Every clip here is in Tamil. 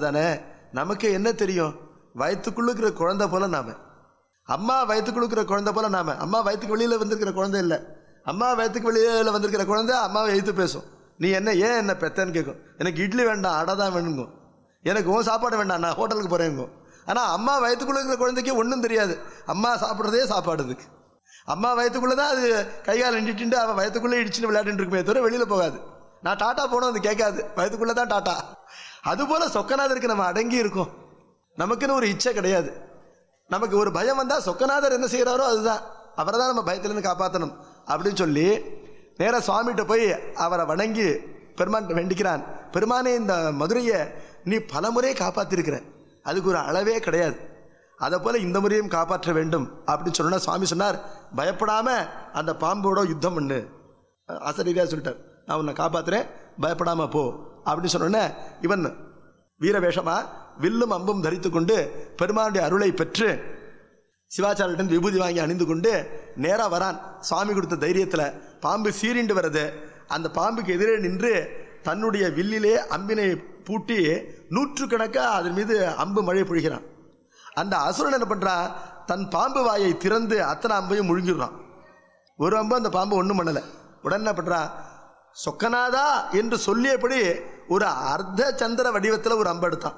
அப்படிதானே நமக்கு என்ன தெரியும் வயிற்றுக்குள்ள இருக்கிற குழந்தை போல நாம அம்மா வயிற்றுக்குள்ள இருக்கிற குழந்தை போல நாம அம்மா வயிற்றுக்கு வெளியில வந்திருக்கிற குழந்தை இல்லை அம்மா வயிற்றுக்கு வெளியில வந்திருக்கிற குழந்தை அம்மாவை எழுத்து பேசும் நீ என்ன ஏன் என்ன பெத்தன்னு கேட்கும் எனக்கு இட்லி வேண்டாம் அடை தான் வேணுங்க எனக்கு உன் சாப்பாடு வேண்டாம் நான் ஹோட்டலுக்கு போறேங்க ஆனா அம்மா வயிற்றுக்குள்ள இருக்கிற குழந்தைக்கு ஒன்றும் தெரியாது அம்மா சாப்பிட்றதே சாப்பாடுதுக்கு அம்மா வயிற்றுக்குள்ள தான் அது கைகால் நின்றுட்டு அவன் வயிற்றுக்குள்ளே இடிச்சுன்னு விளையாடிட்டு இருக்குமே தவிர வெளியில போகாது நான் டாட்டா போனோம் அது கேட்காது வயிற்றுக்குள்ள தான் டாட்டா அதுபோல சொக்கநாதருக்கு நம்ம அடங்கி இருக்கோம் நமக்குன்னு ஒரு இச்சை கிடையாது நமக்கு ஒரு பயம் வந்தா சொக்கநாதர் என்ன செய்யறாரோ அதுதான் அவரை தான் நம்ம பயத்திலிருந்து காப்பாற்றணும் அப்படின்னு சொல்லி நேரா சுவாமிகிட்ட போய் அவரை வணங்கி பெருமான் வேண்டிக்கிறான் பெருமானே இந்த மதுரையை நீ பலமுறை காப்பாத்திருக்கிற அதுக்கு ஒரு அளவே கிடையாது அதை போல இந்த முறையும் காப்பாற்ற வேண்டும் அப்படின்னு சொன்னா சுவாமி சொன்னார் பயப்படாம அந்த பாம்போட யுத்தம் பண்ணு ஆசிரியரா சொல்லிட்டார் நான் உன்னை காப்பாத்துறேன் பயப்படாம போ அப்படின்னு சொன்னோன்னே இவன் வீரவேஷமா வில்லும் அம்பும் தரித்து கொண்டு பெருமானுடைய அருளை பெற்று சிவாச்சாரியிடம் விபூதி வாங்கி அணிந்து கொண்டு நேரா வரான் சுவாமி கொடுத்த தைரியத்துல பாம்பு சீறிண்டு வருது அந்த பாம்புக்கு எதிரே நின்று தன்னுடைய வில்லிலே அம்பினை பூட்டி நூற்றுக்கணக்கா அதன் மீது அம்பு மழை பொழிகிறான் அந்த அசுரன் என்ன பண்றான் தன் பாம்பு வாயை திறந்து அத்தனை அம்பையும் முழுங்கிடுறான் ஒரு அம்பு அந்த பாம்பு ஒன்றும் பண்ணலை உடனே என்ன பண்றான் சொக்கநாதா என்று சொல்லியபடி ஒரு அர்த்த சந்திர வடிவத்தில் ஒரு அம்பு எடுத்தான்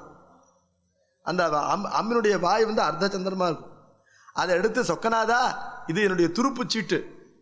அந்த அம் அம்மினுடைய வாய் வந்து அர்த்த சந்திரமா இருக்கும் அதை எடுத்து சொக்கநாதா இது என்னுடைய துருப்பு சீட்டு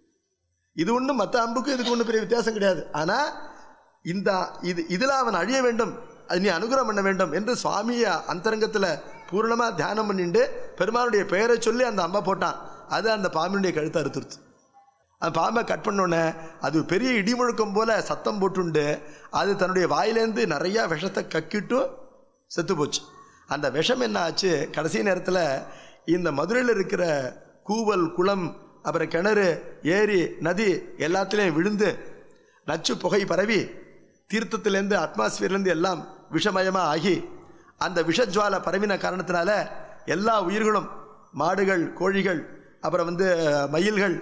இது ஒன்றும் மற்ற அம்புக்கும் இதுக்கு ஒன்றும் பெரிய வித்தியாசம் கிடையாது ஆனா இந்த இது இதில் அவன் அழிய வேண்டும் அது நீ அனுகிரகம் பண்ண வேண்டும் என்று சுவாமிய அந்தரங்கத்தில் பூர்ணமா தியானம் பண்ணிட்டு பெருமானுடைய பெயரை சொல்லி அந்த அம்பை போட்டான் அது அந்த பாம்பினுடைய கழுத்தை அறுத்துருச்சு அந்த பாம்பை கட் பண்ணோடனே அது பெரிய இடி முழக்கம் போல சத்தம் போட்டுண்டு அது தன்னுடைய வாயிலேருந்து நிறைய விஷத்தை கக்கிட்டு செத்து போச்சு அந்த விஷம் என்ன ஆச்சு கடைசி நேரத்தில் இந்த மதுரையில் இருக்கிற கூவல் குளம் அப்புறம் கிணறு ஏரி நதி எல்லாத்துலேயும் விழுந்து நச்சு புகை பரவி தீர்த்தத்திலேருந்து அட்மாஸ்பியர்லேருந்து எல்லாம் விஷமயமாக ஆகி அந்த விஷஜுவாலை பரவின காரணத்தினால எல்லா உயிர்களும் மாடுகள் கோழிகள் அப்புறம் வந்து மயில்கள்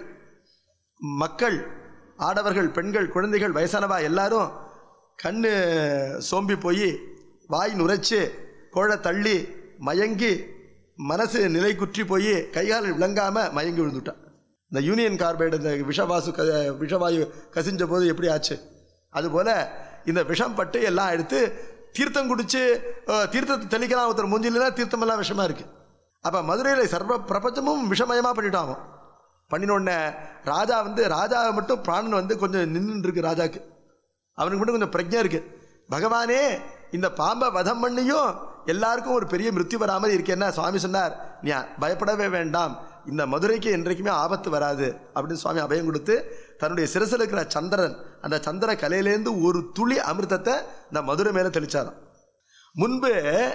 மக்கள் ஆடவர்கள் பெண்கள் குழந்தைகள் வயசானவா எல்லாரும் கண்ணு சோம்பி போய் வாய் நுரைச்சு கோழ தள்ளி மயங்கி மனசு நிலை குற்றி போய் கைகால் விளங்காம மயங்கி விழுந்துட்டான் இந்த யூனியன் கார்பைடு இந்த விஷவாசு க விஷவாயு கசிஞ்ச போது எப்படி ஆச்சு அதுபோல இந்த விஷம் பட்டு எல்லாம் எடுத்து தீர்த்தம் குடிச்சு அஹ், தீர்த்தத்தை தெளிக்கலாம் ஒருத்தர் மூஞ்சிலாம் தீர்த்தமெல்லாம் விஷமா இருக்கு அப்ப மதுரையில் சர்வ பிரபஞ்சமும் விஷமயமா பண்ணிட்டான் அவன் பண்ணின உடனே ராஜா வந்து ராஜா மட்டும் பிராணன் வந்து கொஞ்சம் நின்று இருக்கு ராஜாக்கு அவனுக்கு மட்டும் கொஞ்சம் பிரஜை இருக்கு பகவானே இந்த பாம்பை வதம் பண்ணியும் எல்லாருக்கும் ஒரு பெரிய மிருத்யு வராமல் இருக்கேன்னா சுவாமி சொன்னார் நீ பயப்படவே வேண்டாம் இந்த மதுரைக்கு என்றைக்குமே ஆபத்து வராது அப்படின்னு சுவாமி அபயம் கொடுத்து தன்னுடைய சிரசில் இருக்கிற சந்திரன் அந்த சந்திர கலையிலேருந்து ஒரு துளி அமிர்தத்தை இந்த மதுரை மேலே தெளிச்சாராம் முன்பு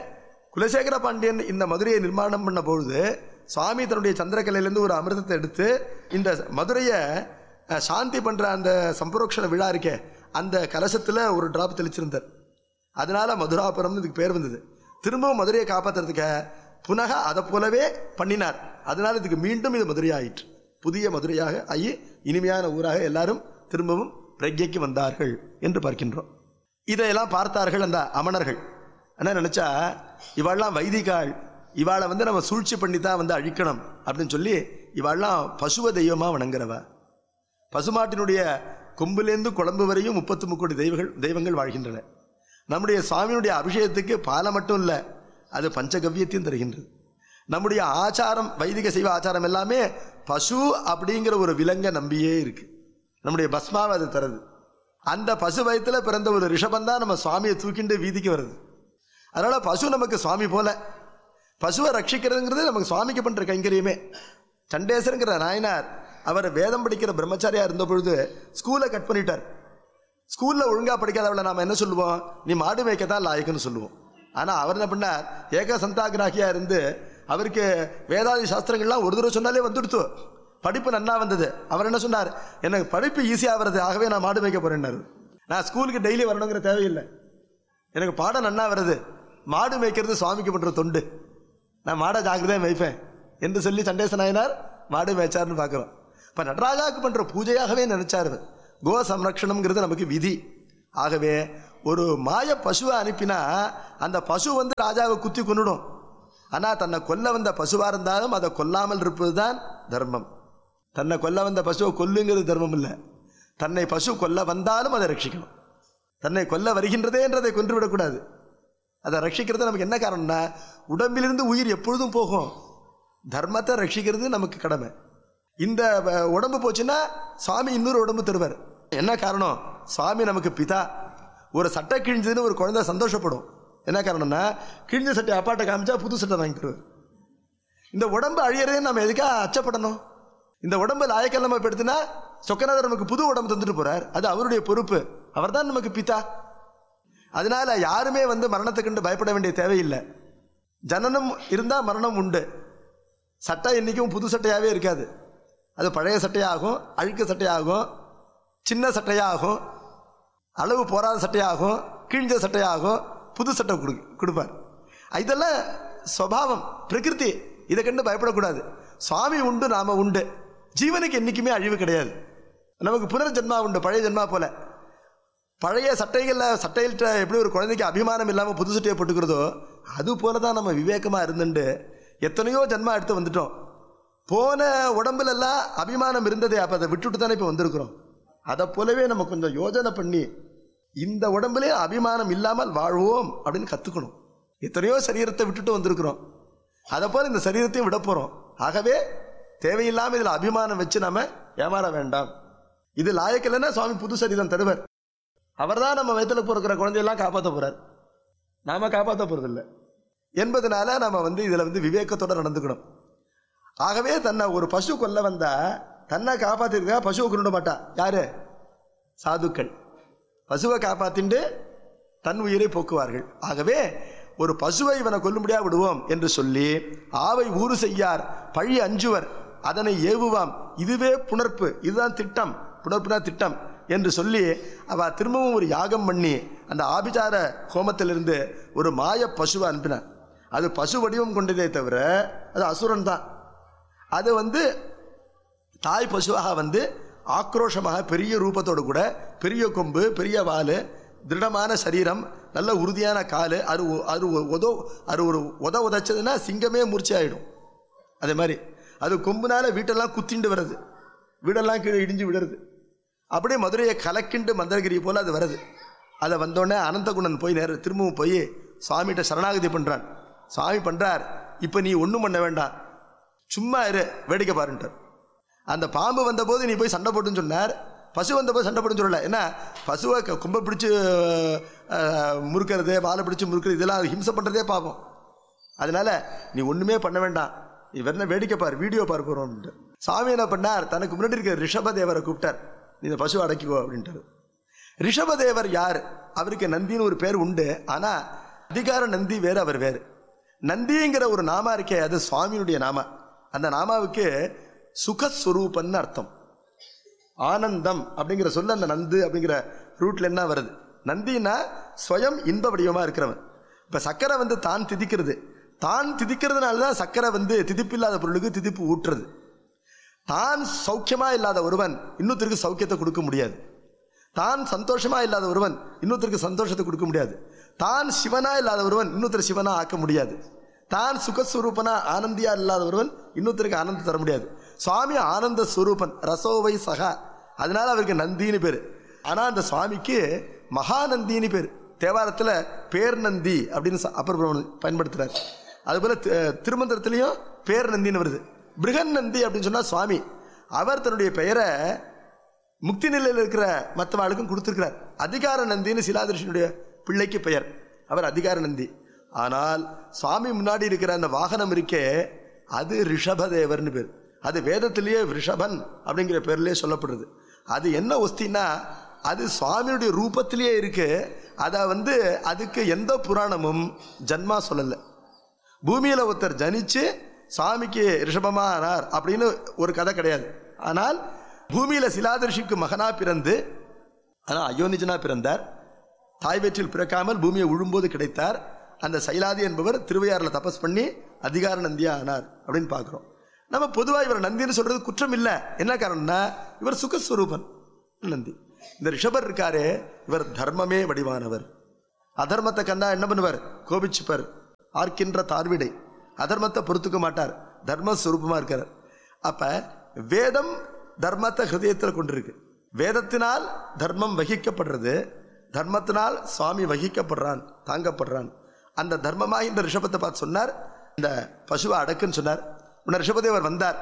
குலசேகர பாண்டியன் இந்த மதுரையை நிர்மாணம் பண்ண பொழுது சுவாமி தன்னுடைய சந்திரக்கலையிலேருந்து ஒரு அமிர்தத்தை எடுத்து இந்த மதுரையை அஹ், சாந்தி பண்ற அந்த சம்பரோக்ஷண விழா இருக்கே அந்த கலசத்துல ஒரு டிராப் தெளிச்சிருந்தார் அதனால மதுராபுரம்னு இதுக்கு பேர் வந்தது திரும்பவும் மதுரையை காப்பாத்துறதுக்கு புனக அதை போலவே பண்ணினார் அதனால இதுக்கு மீண்டும் இது மதுரை ஆயிற்று புதிய மதுரையாக ஆகி இனிமையான ஊராக எல்லாரும் திரும்பவும் பிரக்ஞைக்கு வந்தார்கள் என்று பார்க்கின்றோம் இதையெல்லாம் பார்த்தார்கள் அந்த அமணர்கள் என்ன நினைச்சா இவாள்லாம் வைதிகாள் இவாளை வந்து நம்ம சூழ்ச்சி பண்ணி தான் வந்து அழிக்கணும் அப்படின்னு சொல்லி இவாள்லாம் பசுவ தெய்வமா வணங்குறவ பசுமாட்டினுடைய கொம்பிலேருந்து குழம்பு வரையும் முப்பத்து முக்கோடி தெய்வங்கள் தெய்வங்கள் வாழ்கின்றன நம்முடைய சுவாமியுடைய அபிஷேகத்துக்கு பாலை மட்டும் இல்லை அது பஞ்சகவ்யத்தையும் தருகின்றது நம்முடைய ஆச்சாரம் வைதிக சைவ ஆச்சாரம் எல்லாமே பசு அப்படிங்கிற ஒரு விலங்கை நம்பியே இருக்கு நம்முடைய பஸ்மாவை அது தருது அந்த பசு வயத்துல பிறந்த ஒரு ரிஷபம் தான் நம்ம சுவாமியை தூக்கிண்டு வீதிக்கு வருது அதனால பசு நமக்கு சுவாமி போல பசுவை ரட்சிக்கிறதுங்கிறது நமக்கு சுவாமிக்கு பண்ற கைங்கரியமே சண்டேசருங்கிற நாயனார் அவர் வேதம் படிக்கிற பிரம்மச்சாரியா இருந்த பொழுது ஸ்கூலை கட் பண்ணிட்டார் ஸ்கூல்ல ஒழுங்கா படிக்காதவளை நாம என்ன சொல்லுவோம் நீ மாடு மேய்க்கத்தான் லாயக்குன்னு சொல்லுவோம் ஆனா அவர் என்ன பண்ணார் ஏக சந்தாகிராகியா இருந்து அவருக்கு வேதாதி சாஸ்திரங்கள்லாம் ஒரு தடவை சொன்னாலே வந்துடுத்து படிப்பு நன்னா வந்தது அவர் என்ன சொன்னார் எனக்கு படிப்பு ஈஸியா வருது ஆகவே நான் மாடு மேய்க்க போறேன்னாரு நான் ஸ்கூலுக்கு டெய்லி வரணுங்கிற தேவையில்லை எனக்கு பாடம் நன்னா வருது மாடு மேய்க்கிறது சுவாமிக்கு பண்ற தொண்டு நான் மாடை ஜாக்கிரதையா மேய்ப்பேன் என்று சொல்லி சண்டேச நாயனார் மாடு மேய்ச்சார்னு பார்க்குறோம் இப்போ நடராஜாவுக்கு பண்ற பூஜையாகவே நினைச்சாரு கோ சம்ரக்ஷணம்ங்கிறது நமக்கு விதி ஆகவே ஒரு மாய பசுவை அனுப்பினா அந்த பசு வந்து ராஜாவை குத்தி கொன்னுடும் ஆனால் தன்னை கொல்ல வந்த பசுவாக இருந்தாலும் அதை கொல்லாமல் இருப்பது தான் தர்மம் தன்னை கொல்ல வந்த பசுவை கொல்லுங்கிறது தர்மம் இல்லை தன்னை பசு கொல்ல வந்தாலும் அதை ரட்சிக்கணும் தன்னை கொல்ல வருகின்றதே என்றதை கொன்று விடக்கூடாது அதை ரட்சிக்கிறது நமக்கு என்ன காரணம்னா உடம்பிலிருந்து உயிர் எப்பொழுதும் போகும் தர்மத்தை ரட்சிக்கிறது நமக்கு கடமை இந்த அஹ், உடம்பு போச்சுன்னா சுவாமி இன்னொரு உடம்பு தருவார் என்ன காரணம் சுவாமி நமக்கு பிதா ஒரு சட்டை கிழிஞ்சதுன்னு ஒரு குழந்தை சந்தோஷப்படும் என்ன காரணம்னா கிழிஞ்ச சட்டை அப்பாட்ட காமிச்சா புது சட்டை வாங்கி தருவார் இந்த உடம்பு அழியறதே நம்ம எதுக்காக அச்சப்படணும் இந்த உடம்பு லாயக்கல் நம்ம படுத்தினா சொக்கநாதர் நமக்கு புது உடம்பு தந்துட்டு போறார் அது அவருடைய பொறுப்பு அவர்தான் நமக்கு பிதா அதனால யாருமே வந்து மரணத்தை கண்டு பயப்பட வேண்டிய தேவையில்லை ஜனனம் இருந்தால் மரணம் உண்டு சட்டை என்றைக்கும் புது சட்டையாகவே இருக்காது அது பழைய சட்டையாகும் அழுக்கு சட்டையாகும் சின்ன சட்டையாகும் அளவு போராத சட்டையாகும் கிழிஞ்ச சட்டையாகும் புது சட்டை கொடு கொடுப்பார் இதெல்லாம் சுவாவம் பிரகிருதி இதை கண்டு பயப்படக்கூடாது சுவாமி உண்டு நாம உண்டு ஜீவனுக்கு என்றைக்குமே அழிவு கிடையாது நமக்கு புனர்ஜென்மா உண்டு பழைய ஜென்மா போல பழைய சட்டைகளில் சட்டையில்ட்ட எப்படி ஒரு குழந்தைக்கு அபிமானம் இல்லாமல் புது சட்டையை போட்டுக்கிறதோ அது போல தான் நம்ம விவேகமாக இருந்துட்டு எத்தனையோ ஜென்மா எடுத்து வந்துட்டோம் போன உடம்புல எல்லாம் அபிமானம் இருந்ததே அப்போ அதை விட்டுட்டு தானே இப்போ வந்திருக்கிறோம் அதை போலவே நம்ம கொஞ்சம் யோஜனை பண்ணி இந்த உடம்புலே அபிமானம் இல்லாமல் வாழ்வோம் அப்படின்னு கற்றுக்கணும் எத்தனையோ சரீரத்தை விட்டுட்டு வந்திருக்கிறோம் அதை போல் இந்த சரீரத்தையும் விட போகிறோம் ஆகவே தேவையில்லாமல் இதில் அபிமானம் வச்சு நம்ம ஏமாற வேண்டாம் இது லாயக்கில்லைன்னா சுவாமி புது சரீரம் தருவர் அவர்தான் நம்ம வயித்துல பிறக்கிற குழந்தையெல்லாம் காப்பாற்ற போறார் நாம காப்பாற்ற போறதில்லை என்பதனால நம்ம வந்து இதில் வந்து விவேகத்தோட நடந்துக்கணும் ஆகவே தன்னை ஒரு பசு கொல்ல வந்தா தன்னை காப்பாத்திருக்கா பசுவை கொண்டு மாட்டா யாரு சாதுக்கள் பசுவை காப்பாத்திண்டு தன் உயிரை போக்குவார்கள் ஆகவே ஒரு பசுவை இவனை கொல்லும்படியா விடுவோம் என்று சொல்லி ஆவை ஊறு செய்யார் பழி அஞ்சுவர் அதனை ஏவுவாம் இதுவே புணர்ப்பு இதுதான் திட்டம் புணர்ப்புனா திட்டம் என்று சொல்லி அவ திரும்பவும் ஒரு யாகம் பண்ணி அந்த ஆபிச்சார ஹோமத்திலிருந்து ஒரு மாய பசுவை அனுப்பினார் அது பசு வடிவம் கொண்டதே தவிர அது அசுரன் தான் அது வந்து தாய் பசுவாக வந்து ஆக்ரோஷமாக பெரிய ரூபத்தோடு கூட பெரிய கொம்பு பெரிய வால் திருடமான சரீரம் நல்ல உறுதியான கால் அது ஒ- அது ஒ- உதோ அது ஒரு உத உதைச்சதுன்னா சிங்கமே மூர்ச்சி ஆயிடும் அதே மாதிரி அது கொம்புனால வீட்டெல்லாம் குத்திண்டு வருது வீடெல்லாம் கீழே இடிஞ்சு விடுறது அப்படியே மதுரையை கலக்கிண்டு மந்திரகிரி போல அது வருது அதை வந்தோடனே அனந்தகுணன் போய் நேர திரும்பவும் போய் சுவாமிகிட்ட சரணாகதி பண்ணுறான் சுவாமி பண்ணுறார் இப்போ நீ ஒன்றும் பண்ண வேண்டாம் சும்மா இரு வேடிக்கை பாருன்ட்டார் அந்த பாம்பு வந்தபோது நீ போய் சண்டை போட்டுன்னு சொன்னார் பசு வந்தபோது சண்டை போட்டுன்னு சொல்லல என்ன பசுவை க- கொம்பை பிடிச்சி அஹ், முறுக்கிறது வாழை பிடிச்சி முறுக்கிறது இதெல்லாம் அது ஹிம்சை பண்ணுறதே பாவம் அதனால நீ ஒன்றுமே பண்ண வேண்டாம் நீ வேணா வேடிக்கை பார் வீடியோ பார்க்க போகிறோம்ட்டு சாமி என்ன பண்ணார் தனக்கு முன்னாடி இருக்கிற ரிஷபதேவரை கூப்பிட்டார் நீ இந்த பசுவை அடக்கிக்கோ அப்படின்ட்டார் ரிஷபதேவர் யார் அவருக்கு நந்தின்னு ஒரு பேர் உண்டு ஆனால் அதிகார நந்தி வேறு அவர் வேறு நந்திங்கிற ஒரு நாமா இருக்கே அது சுவாமியுடைய நாமா அந்த நாமாவுக்கு சுகஸ்வரூபன்னு அர்த்தம் ஆனந்தம் அப்படிங்கிற சொல்ல அந்த நந்து அப்படிங்கிற ரூட்ல என்ன வருது நந்தினா ஸ்வயம் இன்ப வடிவமாக இருக்கிறவன் இப்போ சக்கரை வந்து தான் திதிக்கிறது தான் திதிக்கிறதுனால தான் சக்கரை வந்து திதிப்பில்லாத பொருளுக்கு திதிப்பு ஊட்டுறது தான் சௌக்கியமா இல்லாத ஒருவன் இன்னொருத்தருக்கு சௌக்கியத்தை கொடுக்க முடியாது தான் சந்தோஷமா இல்லாத ஒருவன் இன்னொருத்தருக்கு சந்தோஷத்தை கொடுக்க முடியாது தான் சிவனா இல்லாத ஒருவன் இன்னொருத்தர் சிவனா ஆக்க முடியாது தான் சுகஸ்வரூபனா ஆனந்தியா இல்லாத ஒருவன் இன்னொருத்தருக்கு ஆனந்தம் தர முடியாது சுவாமி ஆனந்த ஸ்வரூபன் ரசோவை சகா அதனால அவருக்கு நந்தின்னு பேர் ஆனா அந்த சுவாமிக்கு மகாநந்தின்னு பேர் தேவாரத்தில் பேர் நந்தி அப்படின்னு ச- அப்பர் பிரம்மன் பயன்படுத்துறார் அதுபோல தி- திருமந்திரத்திலையும் பேர் நந்தின்னு வருது பிருகன் நந்தி அப்படின்னு சொன்னா சுவாமி அவர் தன்னுடைய பெயரை முக்தி நிலையில் இருக்கிற மற்றவாளுக்கும் கொடுத்துருக்கிறார் அதிகார நந்தின்னு சிலாதிருஷ்ணனுடைய பிள்ளைக்கு பெயர் அவர் அதிகார நந்தி ஆனால் சுவாமி முன்னாடி இருக்கிற அந்த வாகனம் இருக்கே அது ரிஷபதேவர்னு பேர் அது வேதத்திலேயே ரிஷபன் அப்படிங்கிற பேர்லயே சொல்லப்படுறது அது என்ன ஒஸ்தின்னா அது சுவாமியுடைய ரூபத்திலேயே இருக்கு அதை வந்து அதுக்கு எந்த புராணமும் ஜன்மா சொல்லலை பூமியில் ஒருத்தர் ஜனிச்சு சாமிக்கு ரிஷபமா ஆனார் அப்படின்னு ஒரு கதை கிடையாது ஆனால் பூமியில் சிலாதர்ஷிக்கு மகனா பிறந்து ஆனால் அயோனிஜனா பிறந்தார் தாய் வயிற்றில் பிறக்காமல் பூமியை உழும்போது கிடைத்தார் அந்த சைலாதி என்பவர் திருவையாறில் தபஸ் பண்ணி அதிகார நந்தியா ஆனார் அப்படின்னு பார்க்குறோம் நம்ம பொதுவாக இவர் நந்தின்னு சொல்றது குற்றம் இல்லை என்ன காரணம்னா இவர் சுகஸ்வரூபன் நந்தி இந்த ரிஷபர் இருக்காரே இவர் தர்மமே வடிவானவர் அதர்மத்தை கண்டா என்ன பண்ணுவார் கோபிச்சுப்பார் ஆர்க்கின்ற தார்விடை அதர்மத்தை பொறுத்துக்க மாட்டார் தர்ம சுரூபமா இருக்கார் அப்ப வேதம் தர்மத்தை ஹிருதயத்தில் கொண்டிருக்கு வேதத்தினால் தர்மம் வகிக்கப்படுறது தர்மத்தினால் சுவாமி வகிக்கப்படுறான் தாங்கப்படுறான் அந்த தர்மமாக இந்த ரிஷபத்தை பார்த்து சொன்னார் இந்த பசுவை அடக்குன்னு சொன்னார் உன்ன ரிஷபதேவர் வந்தார்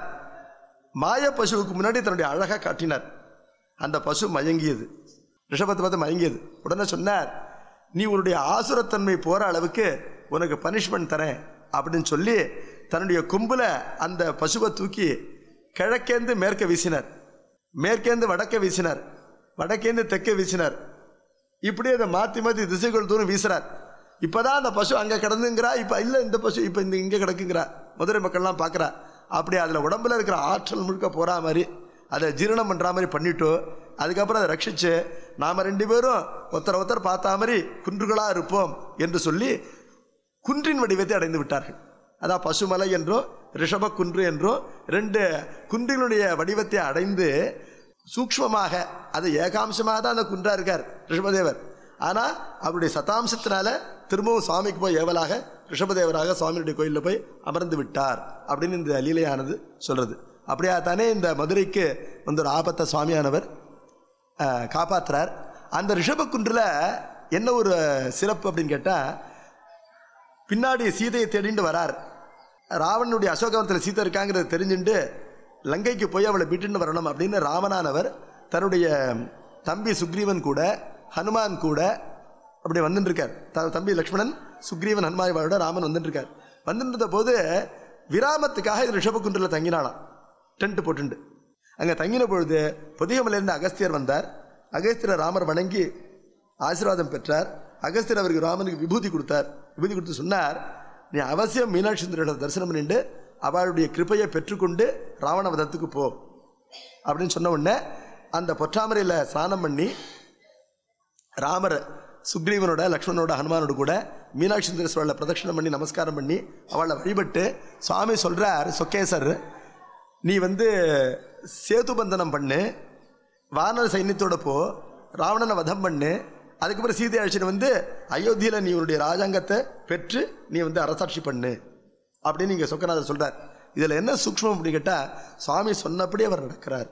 மாய பசுவுக்கு முன்னாடி தன்னுடைய அழகை காட்டினார் அந்த பசு மயங்கியது ரிஷபத்தை பார்த்து மயங்கியது உடனே சொன்னார் நீ உன்னுடைய ஆசுரத்தன்மை போற அளவுக்கு உனக்கு பனிஷ்மெண்ட் தரேன் அப்படின்னு சொல்லி தன்னுடைய கொம்புல அந்த பசுவை தூக்கி கிழக்கேந்து மேற்க வீசினார் மேற்கேந்து வடக்க வீசினார் வடக்கேந்து தெற்க வீசினார் இப்படி அதை மாற்றி மாற்றி திசைகள் தூரம் வீசுறார் இப்பதான் அந்த பசு அங்கே கிடந்துங்கிறா இப்போ இல்லை இந்த பசு இப்போ இந்த இங்கே கிடக்குங்கிறா மதுரை மக்கள்லாம் பார்க்குறா அப்படி அதில் உடம்புல இருக்கிற ஆற்றல் முழுக்க போகிறா மாதிரி அதை ஜீரணம் பண்ணுற மாதிரி பண்ணிட்டு அதுக்கப்புறம் அதை ரட்சிச்சு நாம் ரெண்டு பேரும் ஒருத்தர் ஒருத்தர் பார்த்தா மாதிரி குன்றுகளாக இருப்போம் என்று சொல்லி குன்றின் வடிவத்தை அடைந்து விட்டார்கள் அதான் பசுமலை என்றும் ரிஷப குன்று என்றும் ரெண்டு குன்றினுடைய வடிவத்தை அடைந்து சூக்ஷ்மமாக அது ஏகாம்சமாக தான் அந்த குன்றா இருக்கார் ரிஷபதேவர் ஆனால் அவருடைய சதாம்சத்தினால திரும்பவும் சுவாமிக்கு போய் ஏவலாக ரிஷபதேவராக சுவாமியுடைய கோயிலில் போய் அமர்ந்து விட்டார் அப்படின்னு இந்த லீலையானது சொல்றது அப்படியா தானே இந்த மதுரைக்கு வந்து ஒரு ஆபத்தை சுவாமியானவர் அஹ், காப்பாத்துறார் அந்த ரிஷபக்குன்றில் என்ன ஒரு சிறப்பு அப்படின்னு கேட்டால் பின்னாடி சீதையை தேடிண்டு வரார் ராவணனுடைய அசோகவனத்தில் சீதை இருக்காங்கிறது தெரிஞ்சுட்டு லங்கைக்கு போய் அவளை மீட்டுன்னு வரணும் அப்படின்னு ராமனானவர் தன்னுடைய தம்பி சுக்ரீவன் கூட ஹனுமான் கூட அப்படி வந்துட்டு இருக்கார் த- தம்பி லக்ஷ்மணன் சுக்ரீவன் ஹனுமானோட ராமன் வந்துட்டு இருக்கார் வந்துட்டு இருந்த போது விராமத்துக்காக இது ரிஷபகுன்றில் தங்கினானாம் டென்ட் போட்டுண்டு அங்கே தங்கின பொழுது பொதிகமலையிலிருந்து அகஸ்தியர் வந்தார் அகஸ்தியரை ராமர் வணங்கி ஆசீர்வாதம் பெற்றார் அகஸ்தியர் அவருக்கு ராமனுக்கு விபூதி கொடுத்தார் விபூதி கொடுத்து சொன்னார் நீ அவசியம் மீனாட்சி சுந்தரோட தரிசனம் பண்ணிட்டு அவளுடைய கிருபையை பெற்றுக்கொண்டு ராவண வதத்துக்கு போ அப்படின்னு சொன்ன உடனே அந்த பொற்றாமரையில் ஸ்நானம் பண்ணி ராமர் சுக்ரீவனோட லக்ஷ்மணனோட ஹனுமானோட கூட மீனாட்சி சுந்தரேஸ்வரர்ல பிரதட்சணம் பண்ணி நமஸ்காரம் பண்ணி அவளை வழிபட்டு சுவாமி சொல்றார் சொக்கேசர் நீ வந்து சேது பந்தனம் பண்ணு வானர சைன்யத்தோட போ ராவணனை வதம் பண்ணு அதுக்கப்புறம் சீதை அழைச்சிட்டு வந்து அயோத்தியில் நீ உன்னுடைய ராஜாங்கத்தை பெற்று நீ வந்து அரசாட்சி பண்ணு அப்படின்னு இங்கே சொக்கநாதர் சொல்றார் இதில் என்ன சூக்ஷ்மம் அப்படின்னு கேட்டால் சுவாமி சொன்னபடி அவர் நடக்கிறார்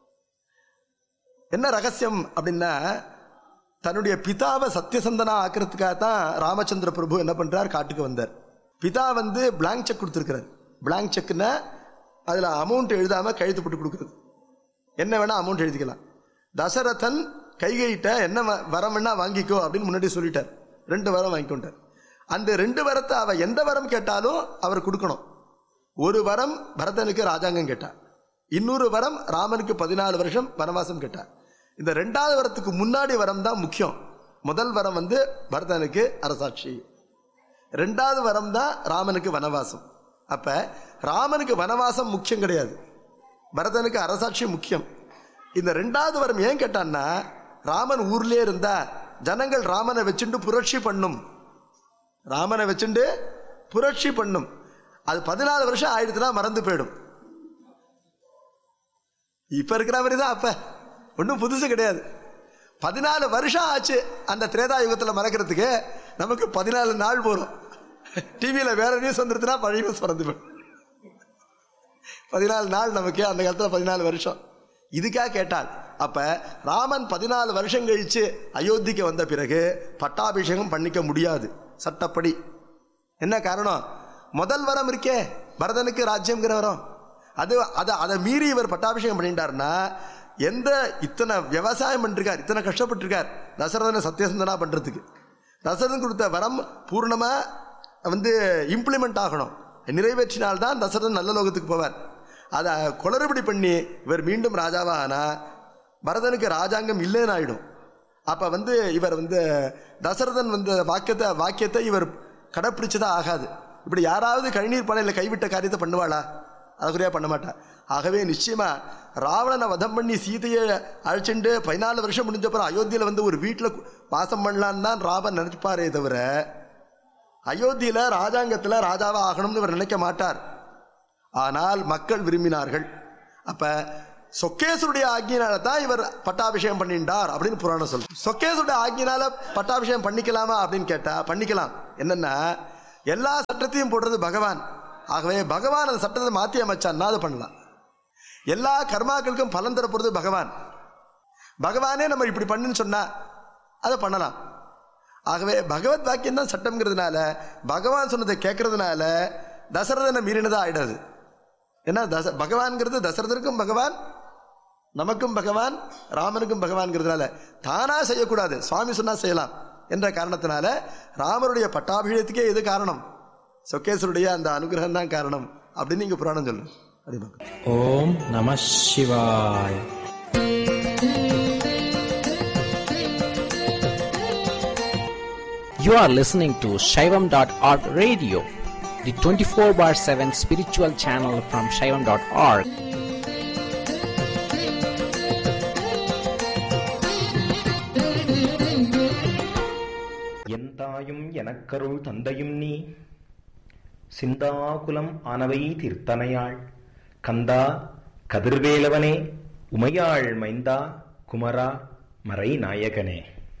என்ன ரகசியம் அப்படின்னா தன்னுடைய பிதாவை சத்தியசந்தனா ஆக்கிறதுக்காக தான் ராமச்சந்திர பிரபு என்ன பண்றார் காட்டுக்கு வந்தார் பிதா வந்து பிளாங்க் செக் கொடுத்துருக்கிறார் பிளாங்க் செக்னா அதில் அமௌண்ட் எழுதாம கையெழுத்து போட்டு கொடுக்குறது என்ன வேணா அமௌண்ட் எழுதிக்கலாம் தசரதன் கைகையிட்ட என்ன வ- வரம் வேணா வாங்கிக்கோ அப்படின்னு முன்னாடி சொல்லிட்டார் ரெண்டு வரம் வாங்கிக்கொண்டார் அந்த ரெண்டு வரத்தை அவ எந்த வரம் கேட்டாலும் அவர் கொடுக்கணும் ஒரு வரம் பரதனுக்கு ராஜாங்கம் கேட்டார் இன்னொரு வரம் ராமனுக்கு பதினாலு வருஷம் வனவாசம் கேட்டார் இந்த ரெண்டாவது வரத்துக்கு முன்னாடி வரம் தான் முக்கியம் முதல் வரம் வந்து பரதனுக்கு அரசாட்சி ரெண்டாவது வரம் தான் ராமனுக்கு வனவாசம் அப்ப ராமனுக்கு வனவாசம் முக்கியம் கிடையாது பரதனுக்கு அரசாட்சி முக்கியம் இந்த ரெண்டாவது வரம் ஏன் கேட்டான்னா ராமன் ஊர்லயே இருந்தா ஜனங்கள் ராமனை வச்சுண்டு புரட்சி பண்ணும் ராமனை வச்சுண்டு புரட்சி பண்ணும் அது பதினாலு வருஷம் ஆயிடுச்சுன்னா மறந்து போயிடும் இப்ப இருக்கிற மாதிரி தான் அப்ப ஒன்றும் புதுசு கிடையாது பதினாலு வருஷம் ஆச்சு அந்த திரேதா யுகத்தில் மறக்கிறதுக்கு நமக்கு பதினாலு நாள் போகிறோம் டிவியில் வேற நியூஸ் வந்துருச்சுன்னா பழைய நியூஸ் மறந்து போயிடும் பதினாலு நாள் நமக்கு அந்த காலத்தில் பதினாலு வருஷம் இதுக்காக கேட்டால் அப்ப ராமன் பதினாலு வருஷம் கழிச்சு அயோத்திக்கு வந்த பிறகு பட்டாபிஷேகம் பண்ணிக்க முடியாது சட்டப்படி என்ன காரணம் முதல் வரம் இருக்கே பரதனுக்கு ராஜ்யம்ங்கிற வரம் அது அதை அதை மீறி இவர் பட்டாபிஷேகம் பண்ணிட்டாருன்னா எந்த இத்தனை விவசாயம் பண்ணிருக்கார் இத்தனை கஷ்டப்பட்டிருக்கார் தசரதனை சத்தியசந்தனா பண்றதுக்கு தசரதன் கொடுத்த வரம் பூர்ணமா வந்து இம்ப்ளிமெண்ட் ஆகணும் நிறைவேற்றினால்தான் தசரதன் நல்ல லோகத்துக்கு போவார் அதை குளறுபடி பண்ணி இவர் மீண்டும் ராஜாவா ஆனா பரதனுக்கு ராஜாங்கம் இல்லைன்னு ஆயிடும் அப்ப வந்து இவர் வந்து தசரதன் வந்து வாக்கியத்தை வாக்கியத்தை இவர் கடைப்பிடிச்சதா ஆகாது இப்படி யாராவது கழிநீர் படையில கைவிட்ட காரியத்தை பண்ணுவாளா அதுக்குரியா பண்ண மாட்டா ஆகவே நிச்சயமா ராவணனை வதம் பண்ணி சீதையை அழைச்சிண்டு பதினாலு வருஷம் முடிஞ்சப்பறம் அயோத்தியில வந்து ஒரு வீட்டில் வாசம் பண்ணலான்னு தான் ராவன் நினைப்பாரே தவிர அயோத்தியில ராஜாங்கத்துல ராஜாவா ஆகணும்னு இவர் நினைக்க மாட்டார் ஆனால் மக்கள் விரும்பினார்கள் அப்ப சொக்கேசருடைய ஆக்கியனால தான் இவர் பட்டாபிஷேகம் பண்ணிட்டார் அப்படின்னு புராணம் சொல்லு சொக்கேசருடைய ஆக்கியனால பட்டாபிஷேகம் பண்ணிக்கலாமா அப்படின்னு கேட்டா பண்ணிக்கலாம் என்னன்னா எல்லா சட்டத்தையும் போடுறது பகவான் ஆகவே பகவான் அந்த சட்டத்தை மாற்றி அமைச்சான்னா அதை பண்ணலாம் எல்லா கர்மாக்களுக்கும் பலன் தர போறது பகவான் பகவானே நம்ம இப்படி பண்ணுன்னு சொன்னா அதை பண்ணலாம் ஆகவே பகவத் வாக்கியம் தான் சட்டம்ங்கிறதுனால பகவான் சொன்னதை கேட்கறதுனால தசரதனை மீறினதா ஆயிடாது ஏன்னா தச பகவான்கிறது தசரதருக்கும் பகவான் நமக்கும் பகவான் ராமனுக்கும் பகவான்கிறதுனால தானா செய்யக்கூடாது சுவாமி சொன்னா செய்யலாம் என்ற காரணத்தினால ராமருடைய பட்டாபிஷேகத்துக்கே எது காரணம் சொக்கேசருடைய அந்த அனுகிரகம் தான் காரணம் அப்படின்னு இங்க புராணம் சொல்லு அப்படி பார்க்கணும். ஓம் நம சிவாய் You are listening to Shaivam.org radio, the 24 bar 7 spiritual channel from Shaivam.org. என் தாயும் எனக்கருள் தந்தையும் நீ சிந்தாகுலம் ஆனவை தீர்த்தனையாள் கந்தா கதிர்வேலவனே உமையாள் மைந்தா குமரா மறை நாயகனே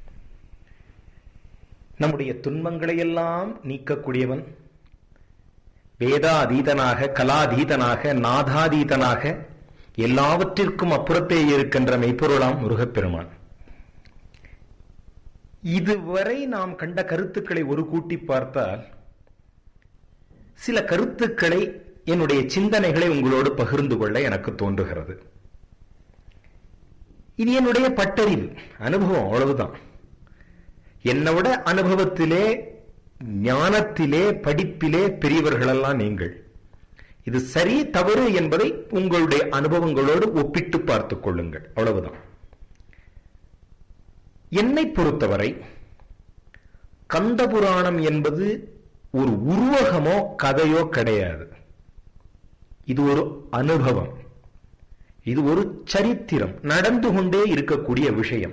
நம்முடைய துன்பங்களையெல்லாம் நீக்கக்கூடியவன் வேதாதீதனாக கலாதீதனாக நாதாதீதனாக எல்லாவற்றிற்கும் அப்புறத்தே இருக்கின்ற மெய்ப்பொருளாம் முருகப்பெருமான் இதுவரை நாம் கண்ட கருத்துக்களை ஒரு கூட்டி பார்த்தால் சில கருத்துக்களை என்னுடைய சிந்தனைகளை உங்களோடு பகிர்ந்து கொள்ள எனக்கு தோன்றுகிறது இது என்னுடைய பட்டறிவு அனுபவம் அவ்வளவுதான் என்னை விட அனுபவத்திலே ஞானத்திலே படிப்பிலே பெரியவர்களெல்லாம் நீங்கள் இது சரி தவறு என்பதை உங்களுடைய அனுபவங்களோடு ஒப்பிட்டு பார்த்துக் கொள்ளுங்கள் அவ்வளவுதான் என்னை பொறுத்தவரை கந்த புராணம் என்பது ஒரு உருவகமோ கதையோ கிடையாது இது ஒரு அனுபவம் இது ஒரு சரித்திரம் நடந்து கொண்டே இருக்கக்கூடிய விஷயம்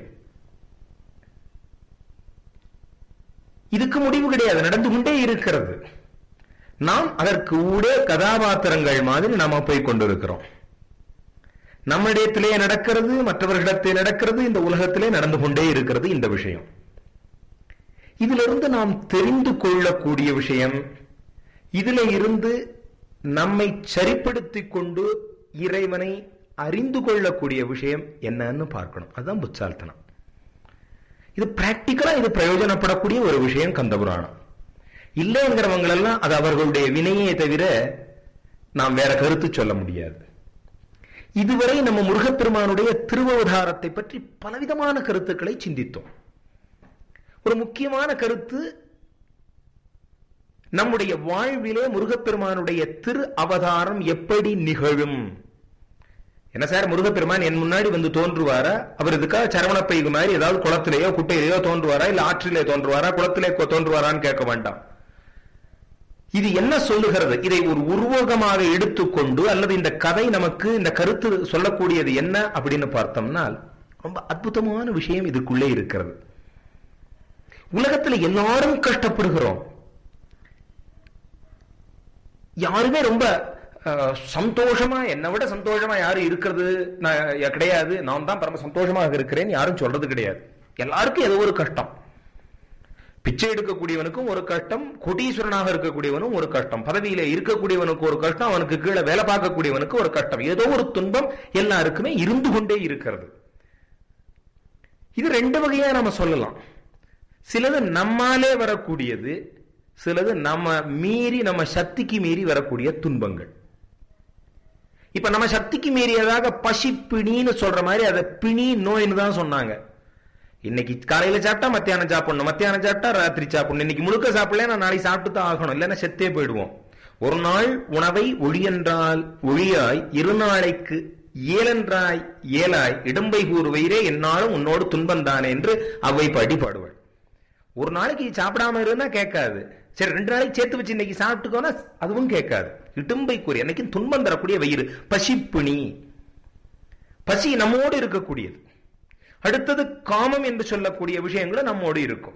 இதுக்கு முடிவு கிடையாது நடந்து கொண்டே இருக்கிறது நாம் அதற்கு ஊடே கதாபாத்திரங்கள் மாதிரி நாம போய் கொண்டிருக்கிறோம் நம்மிடத்திலே நடக்கிறது மற்றவர்களிடத்திலே நடக்கிறது இந்த உலகத்திலே நடந்து கொண்டே இருக்கிறது இந்த விஷயம் இதிலிருந்து நாம் தெரிந்து கொள்ளக்கூடிய விஷயம் இதுல இருந்து நம்மை சரிப்படுத்திக் கொண்டு இறைவனை அறிந்து கொள்ளக்கூடிய விஷயம் என்னன்னு பார்க்கணும் அதுதான் புத்தால்தனம் இது பிராக்டிக்கலா இது பிரயோஜனப்படக்கூடிய ஒரு விஷயம் கந்தபுராணம் இல்லைங்கிறவங்க எல்லாம் அது அவர்களுடைய வினையே தவிர நாம் வேற கருத்து சொல்ல முடியாது இதுவரை நம்ம முருகப்பெருமானுடைய திருவவதாரத்தை பற்றி பலவிதமான கருத்துக்களை சிந்தித்தோம் ஒரு முக்கியமான கருத்து நம்முடைய வாழ்விலே முருகப்பெருமானுடைய திரு அவதாரம் எப்படி நிகழும் என்ன சார் முருகப்பெருமான் என் முன்னாடி வந்து தோன்றுவாரா அவர் இதுக்காக சரவணப்பை மாதிரி ஏதாவது குளத்திலேயோ குட்டையிலேயோ தோன்றுவாரா இல்ல ஆற்றிலே தோன்றுவாரா குளத்திலே தோன்றுவாரான்னு கேட்க வேண்டாம் இது என்ன சொல்லுகிறது இதை ஒரு உருவகமாக எடுத்துக்கொண்டு அல்லது இந்த கதை நமக்கு இந்த கருத்து சொல்லக்கூடியது என்ன அப்படின்னு பார்த்தோம்னா ரொம்ப அற்புதமான விஷயம் இதுக்குள்ளே இருக்கிறது உலகத்துல எல்லாரும் கஷ்டப்படுகிறோம் யாருமே ரொம்ப அஹ், சந்தோஷமா என்னை விட சந்தோஷமா யாரும் இருக்கிறது நான் கிடையாது நான் தான் பரம சந்தோஷமாக இருக்கிறேன் யாரும் சொல்றது கிடையாது எல்லாருக்கும் ஏதோ ஒரு கஷ்டம் பிச்சை எடுக்கக்கூடியவனுக்கும் ஒரு கஷ்டம் கோடீஸ்வரனாக இருக்கக்கூடியவனும் ஒரு கஷ்டம் பதவியில இருக்கக்கூடியவனுக்கு ஒரு கஷ்டம் அவனுக்கு கீழே வேலை பார்க்கக்கூடியவனுக்கு ஒரு கஷ்டம் ஏதோ ஒரு துன்பம் எல்லாருக்குமே இருந்து கொண்டே இருக்கிறது இது ரெண்டு வகையா நம்ம சொல்லலாம் சிலது நம்மாலே வரக்கூடியது சிலது நம்ம மீறி நம்ம சக்திக்கு மீறி வரக்கூடிய துன்பங்கள் இப்ப நம்ம சக்திக்கு மீறியதாக பசி பிணின்னு சொல்ற மாதிரி அதை பிணி நோயின்னு தான் சொன்னாங்க இன்னைக்கு காலையில சாப்பிட்டா மத்தியானம் சாப்பிடணும் மத்தியானம் சாப்பிட்டா ராத்திரி சாப்பிடணும் இன்னைக்கு முழுக்க சாப்பிடல நான் நாளைக்கு சாப்பிட்டு தான் ஆகணும் இல்லைன்னா செத்தே போயிடுவோம் ஒரு நாள் உணவை ஒழியென்றால் ஒழியாய் இரு நாளைக்கு ஏலென்றாய் ஏலாய் இடும்பை கூறுவயிரே என்னாலும் உன்னோடு துன்பம் தானே என்று அவை பாடி பாடுவாள் ஒரு நாளைக்கு சாப்பிடாம இருந்தா கேட்காது சரி ரெண்டு நாளைக்கு சேர்த்து வச்சு இன்னைக்கு சாப்பிட்டுக்கோனா அதுவும் கேட்காது இடும்பை கூறி என்னைக்கும் துன்பம் தரக்கூடிய வயிறு பசிப்பிணி பசி நம்மோடு இருக்கக்கூடியது அடுத்தது காமம் என்று சொல்லக்கூடிய விஷயங்களும் நம்மோடு இருக்கும்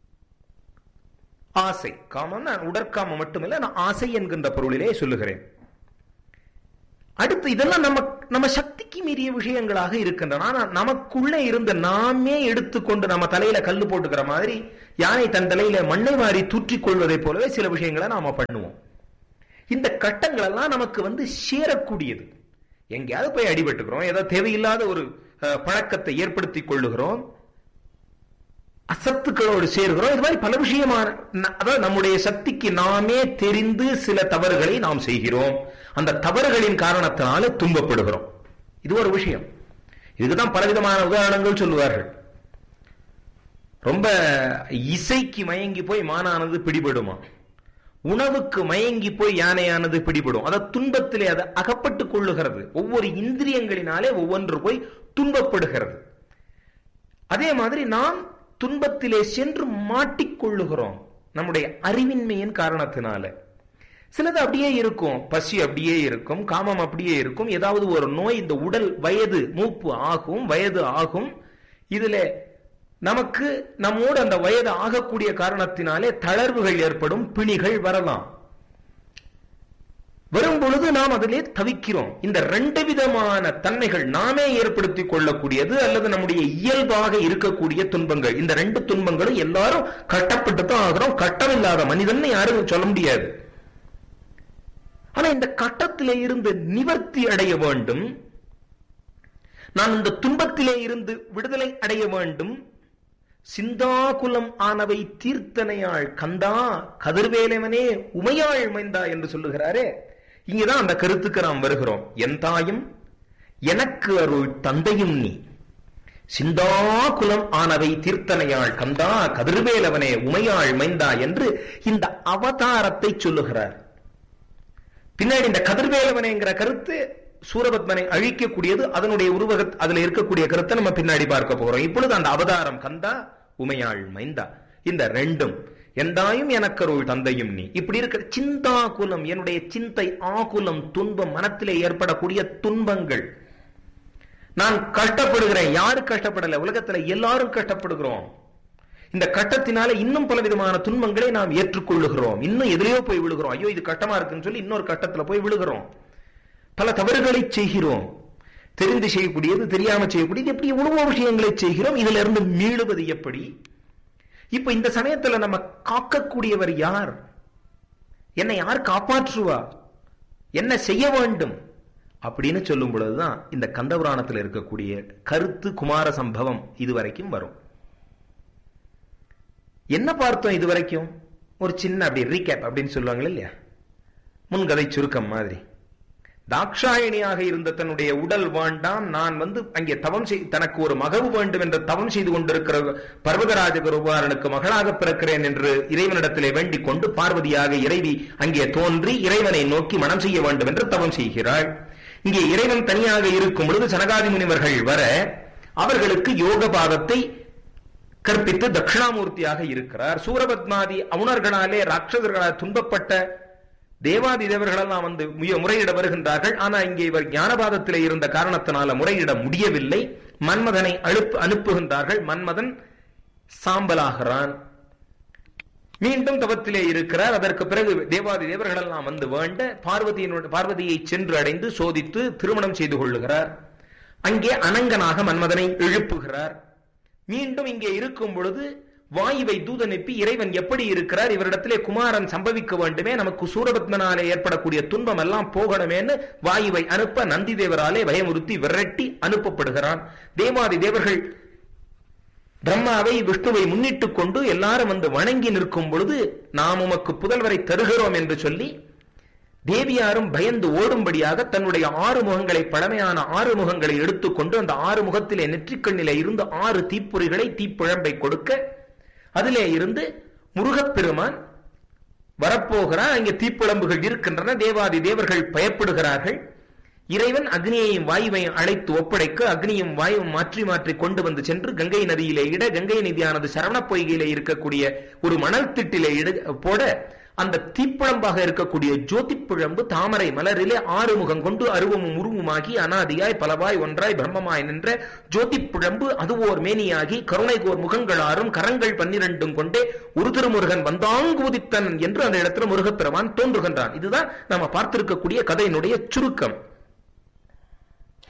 ஆசை காமம் நான் உடற்காமம் மட்டுமில்ல நான் ஆசை என்கின்ற பொருளிலே சொல்லுகிறேன் அடுத்து இதெல்லாம் நம்ம நம்ம சக்திக்கு மீறிய விஷயங்களாக இருக்கின்றன ஆனா நமக்குள்ளே இருந்த நாமே எடுத்துக்கொண்டு நம்ம தலையில கல்லு போட்டுக்கிற மாதிரி யானை தன் தலையில மண்ணை வாரி தூற்றிக் கொள்வதைப் போலவே சில விஷயங்களை நாம பண்ணுவோம் இந்த கட்டங்கள் எல்லாம் நமக்கு வந்து சேரக்கூடியது எங்கேயாவது போய் அடிபட்டுக்கிறோம் ஏதோ தேவையில்லாத ஒரு அஹ், பழக்கத்தை ஏற்படுத்திக் கொள்ளுகிறோம் அசத்துக்களோடு சேர்கிறோம் இது மாதிரி பல விஷயமான ந- அதாவது நம்முடைய சக்திக்கு நாமே தெரிந்து சில தவறுகளை நாம் செய்கிறோம் அந்த தவறுகளின் காரணத்தினால துன்பப்படுகிறோம் இது ஒரு விஷயம் இதுக்குதான் பலவிதமான உதாரணங்கள் சொல்லுவார்கள் ரொம்ப இசைக்கு மயங்கி போய் மானானது பிடிபடுமா உணவுக்கு மயங்கி போய் யானையானது பிடிபடும் அத துன்பத்திலே அது அகப்பட்டுக் கொள்ளுகிறது ஒவ்வொரு இந்திரியங்களினாலே ஒவ்வொன்று போய் துன்பப்படுகிறது அதே மாதிரி நாம் துன்பத்திலே சென்று மாட்டிக்கொள்ளுகிறோம் நம்முடைய அறிவின்மையின் காரணத்தினால சிலது அப்படியே இருக்கும் பசி அப்படியே இருக்கும் காமம் அப்படியே இருக்கும் ஏதாவது ஒரு நோய் இந்த உடல் வயது மூப்பு ஆகும் வயது ஆகும் இதுல நமக்கு நம்மோடு அந்த வயது ஆகக்கூடிய காரணத்தினாலே தளர்வுகள் ஏற்படும் பிணிகள் வரலாம் வரும் பொழுது நாம் அதிலே தவிக்கிறோம் இந்த ரெண்டு விதமான தன்மைகள் நாமே ஏற்படுத்திக் கொள்ளக்கூடியது அல்லது நம்முடைய இயல்பாக இருக்கக்கூடிய துன்பங்கள் இந்த ரெண்டு துன்பங்களும் எல்லாரும் கட்டப்பட்டு தான் ஆகிறோம் கட்டமில்லாத மனிதன் யாரும் சொல்ல முடியாது ஆனா இந்த கட்டத்திலே இருந்து நிவர்த்தி அடைய வேண்டும் நான் இந்த துன்பத்திலே இருந்து விடுதலை அடைய வேண்டும் சிந்தாகுலம் ஆனவை தீர்த்தனையாள் கந்தா கதிர்வேலவனே உமையாள் மைந்தா என்று சொல்லுகிறாரே இங்கதான் அந்த கருத்துக்கு நாம் வருகிறோம் என் தாயும் எனக்கு அருள் தந்தையும் நீ சிந்தாகுலம் ஆனவை தீர்த்தனையாள் கந்தா கதிர்வேலவனே உமையாள் மைந்தா என்று இந்த அவதாரத்தை சொல்லுகிறார் பின்னாடி இந்த கதிர்வேலவனேங்கிற கருத்து சூரபத்மனை அழிக்கக்கூடியது அதனுடைய உருவக அதுல இருக்கக்கூடிய கருத்தை நம்ம பின்னாடி பார்க்க போறோம் இப்பொழுது அந்த அவதாரம் கந்தா உமையாள் மைந்தா இந்த ரெண்டும் எந்தாயும் எனக்கருள் தந்தையும் நீ இப்படி இருக்கிற சிந்தா குலம் என்னுடைய சிந்தை ஆகுலம் துன்பம் மனத்திலே ஏற்படக்கூடிய துன்பங்கள் நான் கஷ்டப்படுகிறேன் யாரு கஷ்டப்படல உலகத்துல எல்லாரும் கஷ்டப்படுகிறோம் இந்த கட்டத்தினால இன்னும் பல விதமான துன்பங்களை நாம் ஏற்றுக்கொள்ளுகிறோம் இன்னும் எதிரையோ போய் விழுகிறோம் ஐயோ இது கட்டமா இருக்குன்னு சொல்லி இன்னொரு கட்டத்துல போய் விழுகிறோம் பல தவறுகளை செய்கிறோம் தெரிந்து செய்யக்கூடியது தெரியாம செய்யக்கூடியது எப்படி எவ்வளவோ விஷயங்களை செய்கிறோம் இதுல இருந்து மீளுவது எப்படி இப்ப இந்த சமயத்துல நம்ம காக்கக்கூடியவர் யார் என்னை யார் காப்பாற்றுவா என்ன செய்ய வேண்டும் அப்படின்னு சொல்லும் பொழுதுதான் இந்த கந்தபுராணத்தில் இருக்கக்கூடிய கருத்து குமார சம்பவம் இதுவரைக்கும் வரும் என்ன பார்த்தோம் இதுவரைக்கும் ஒரு சின்ன அப்படி ரீகேப் அப்படின்னு சொல்லுவாங்க இல்லையா முன்கதை சுருக்கம் மாதிரி தாக்ஷாயணியாக இருந்த தன்னுடைய உடல் வாண்டாம் நான் வந்து அங்கே தவம் செய் தனக்கு ஒரு மகவு வேண்டும் என்று தவம் செய்து கொண்டிருக்கிற பர்வதராஜ குருவாரனுக்கு மகளாக பிறக்கிறேன் என்று இறைவனிடத்திலே வேண்டிக் கொண்டு பார்வதியாக இறைவி அங்கே தோன்றி இறைவனை நோக்கி மனம் செய்ய வேண்டும் என்று தவம் செய்கிறாள் இங்கே இறைவன் தனியாக இருக்கும் பொழுது சனகாதி முனிவர்கள் வர அவர்களுக்கு யோக பாதத்தை கற்பித்து தட்சிணாமூர்த்தியாக இருக்கிறார் சூரபத்மாதி அவுணர்களாலே ராட்சசர்களால் துன்பப்பட்ட தேவாதி தேவர்களெல்லாம் வந்து முய- முறையிட வருகின்றார்கள் ஆனா இங்கே இவர் ஞானபாதத்திலே இருந்த காரணத்தினால முறையிட முடியவில்லை மன்மதனை அழுப்பு அனுப்புகின்றார்கள் மன்மதன் சாம்பலாகிறான் மீண்டும் தவத்திலே இருக்கிறார் அதற்கு பிறகு தேவாதி தேவர்கள் எல்லாம் வந்து வேண்ட பார்வதியினுடைய பார்வதியை சென்று அடைந்து சோதித்து திருமணம் செய்து கொள்ளுகிறார் அங்கே அனங்கனாக மன்மதனை எழுப்புகிறார் மீண்டும் இங்கே இருக்கும் பொழுது வாயுவை தூதனுப்பி இறைவன் எப்படி இருக்கிறார் இவரிடத்திலே குமாரன் சம்பவிக்க வேண்டுமே நமக்கு சூரபத்மனாலே ஏற்படக்கூடிய துன்பம் எல்லாம் போகணுமேன்னு வாயுவை அனுப்ப நந்தி தேவராலே பயமுறுத்தி விரட்டி அனுப்பப்படுகிறான் தேவாதி தேவர்கள் பிரம்மாவை விஷ்ணுவை முன்னிட்டுக் கொண்டு எல்லாரும் வந்து வணங்கி நிற்கும் பொழுது நாம் உமக்கு புதல்வரை தருகிறோம் என்று சொல்லி தேவியாரும் பயந்து ஓடும்படியாக தன்னுடைய ஆறு முகங்களை பழமையான ஆறு முகங்களை எடுத்துக்கொண்டு அந்த ஆறு முகத்திலே நெற்றிக்கண்ணிலே இருந்து ஆறு தீப்பொறிகளை தீப்பிழம்பை கொடுக்க அதிலே இருந்து முருகப்பெருமான் வரப்போகிறான் அங்கே தீப்பிழம்புகள் இருக்கின்றன தேவாதி தேவர்கள் பயப்படுகிறார்கள் இறைவன் அக்னியையும் வாயுவையும் அழைத்து ஒப்படைக்க அக்னியும் வாயுவும் மாற்றி மாற்றி கொண்டு வந்து சென்று கங்கை நதியிலே இட கங்கை நதியானது சரவண பொய்கையிலே இருக்கக்கூடிய ஒரு மணல் திட்டிலே இட போட அந்த தீப்பிழம்பாக இருக்கக்கூடிய ஜோதிப்பிழம்பு தாமரை மலரிலே ஆறு முகம் கொண்டு அருவமும் உருவமாகி அனாதியாய் பலவாய் ஒன்றாய் பிரம்மமாய் நின்ற ஜோதிப்பிழம்பு அது ஓர் மேனியாகி கருணைகோர் முகங்களாரும் கரங்கள் பன்னிரண்டும் கொண்டே ஒரு திருமுருகன் வந்தாங்குதித்தன் என்று அந்த இடத்துல முருகப்பெருமான் தோன்றுகின்றான் இதுதான் நாம பார்த்திருக்கக்கூடிய கதையினுடைய சுருக்கம்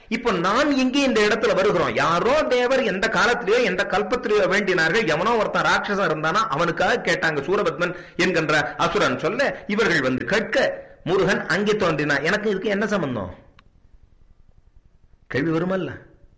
இப்ப நான் இங்கே இந்த இடத்துல வருகிறோம் யாரோ தேவர் எந்த காலத்திலேயோ எந்த கல்பத்திலேயோ வேண்டினார்கள் எவனோ ஒருத்தன் ராட்சசன் இருந்தானா அவனுக்காக கேட்டாங்க சூரபத்மன் என்கின்ற அசுரன் சொல்ல இவர்கள் வந்து கேட்க முருகன் அங்கே தோன்றினா எனக்கு இதுக்கு என்ன சம்பந்தம் கேள்வி வருமல்ல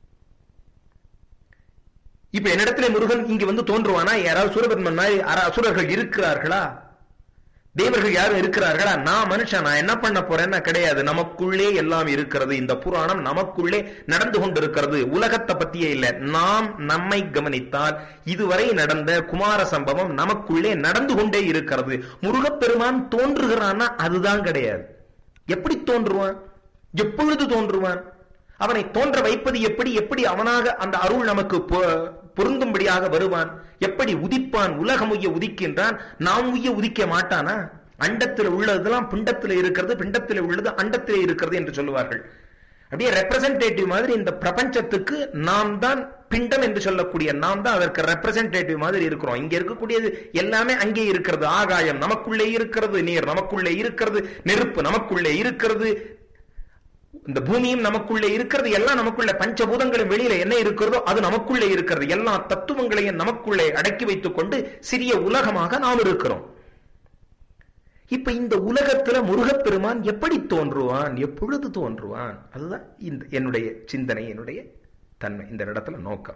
இப்ப என்னிடத்துல முருகன் இங்க வந்து தோன்றுவானா யாராவது சூரபத்மன் மாதிரி யாரா- அசுரர்கள் இருக்கிறார்களா தேவர்கள் யாரும் இருக்கிறார்களா நான் மனுஷன் நான் என்ன பண்ண போறேன்னா கிடையாது நமக்குள்ளே எல்லாம் இருக்கிறது இந்த புராணம் நமக்குள்ளே நடந்து கொண்டிருக்கிறது உலகத்தை பத்தியே இல்ல நாம் நம்மை கவனித்தால் இதுவரை நடந்த குமார சம்பவம் நமக்குள்ளே நடந்து கொண்டே இருக்கிறது முருகப்பெருமான் தோன்றுகிறான்னா அதுதான் கிடையாது எப்படி தோன்றுவான் எப்பொழுது தோன்றுவான் அவனை தோன்ற வைப்பது எப்படி எப்படி அவனாக அந்த அருள் நமக்கு பொ- பொருந்தும்படியாக வருவான் எப்படி உதிப்பான் உலகம் உய்ய உதிக்கின்றான் நாம் உய்ய உதிக்க மாட்டானா அண்டத்தில் உள்ளதெல்லாம் பிண்டத்தில் இருக்கிறது பிண்டத்தில் உள்ளது அண்டத்தில் இருக்கிறது என்று சொல்லுவார்கள் அப்படியே ரெப்ரசன்டேட்டிவ் மாதிரி இந்த பிரபஞ்சத்துக்கு நாம் தான் பிண்டம் என்று சொல்லக்கூடிய நாம் தான் அதற்கு ரெப்ரசன்டேட்டிவ் மாதிரி இருக்கிறோம் இங்க இருக்கக்கூடியது எல்லாமே அங்கே இருக்கிறது ஆகாயம் நமக்குள்ளே இருக்கிறது நீர் நமக்குள்ளே இருக்கிறது நெருப்பு நமக்குள்ளே இருக்கிறது இந்த பூமியும் நமக்குள்ளே இருக்கிறது எல்லாம் நமக்குள்ள பஞ்சபூதங்களும் வெளியில என்ன இருக்கிறதோ அது நமக்குள்ளே இருக்கிறது எல்லா தத்துவங்களையும் நமக்குள்ளே அடக்கி வைத்துக் கொண்டு சிறிய உலகமாக நாம் இருக்கிறோம் இப்ப இந்த உலகத்துல முருகப்பெருமான் எப்படி தோன்றுவான் எப்பொழுது தோன்றுவான் அதுதான் இந்த என்னுடைய சிந்தனை என்னுடைய தன்மை இந்த இடத்துல நோக்கம்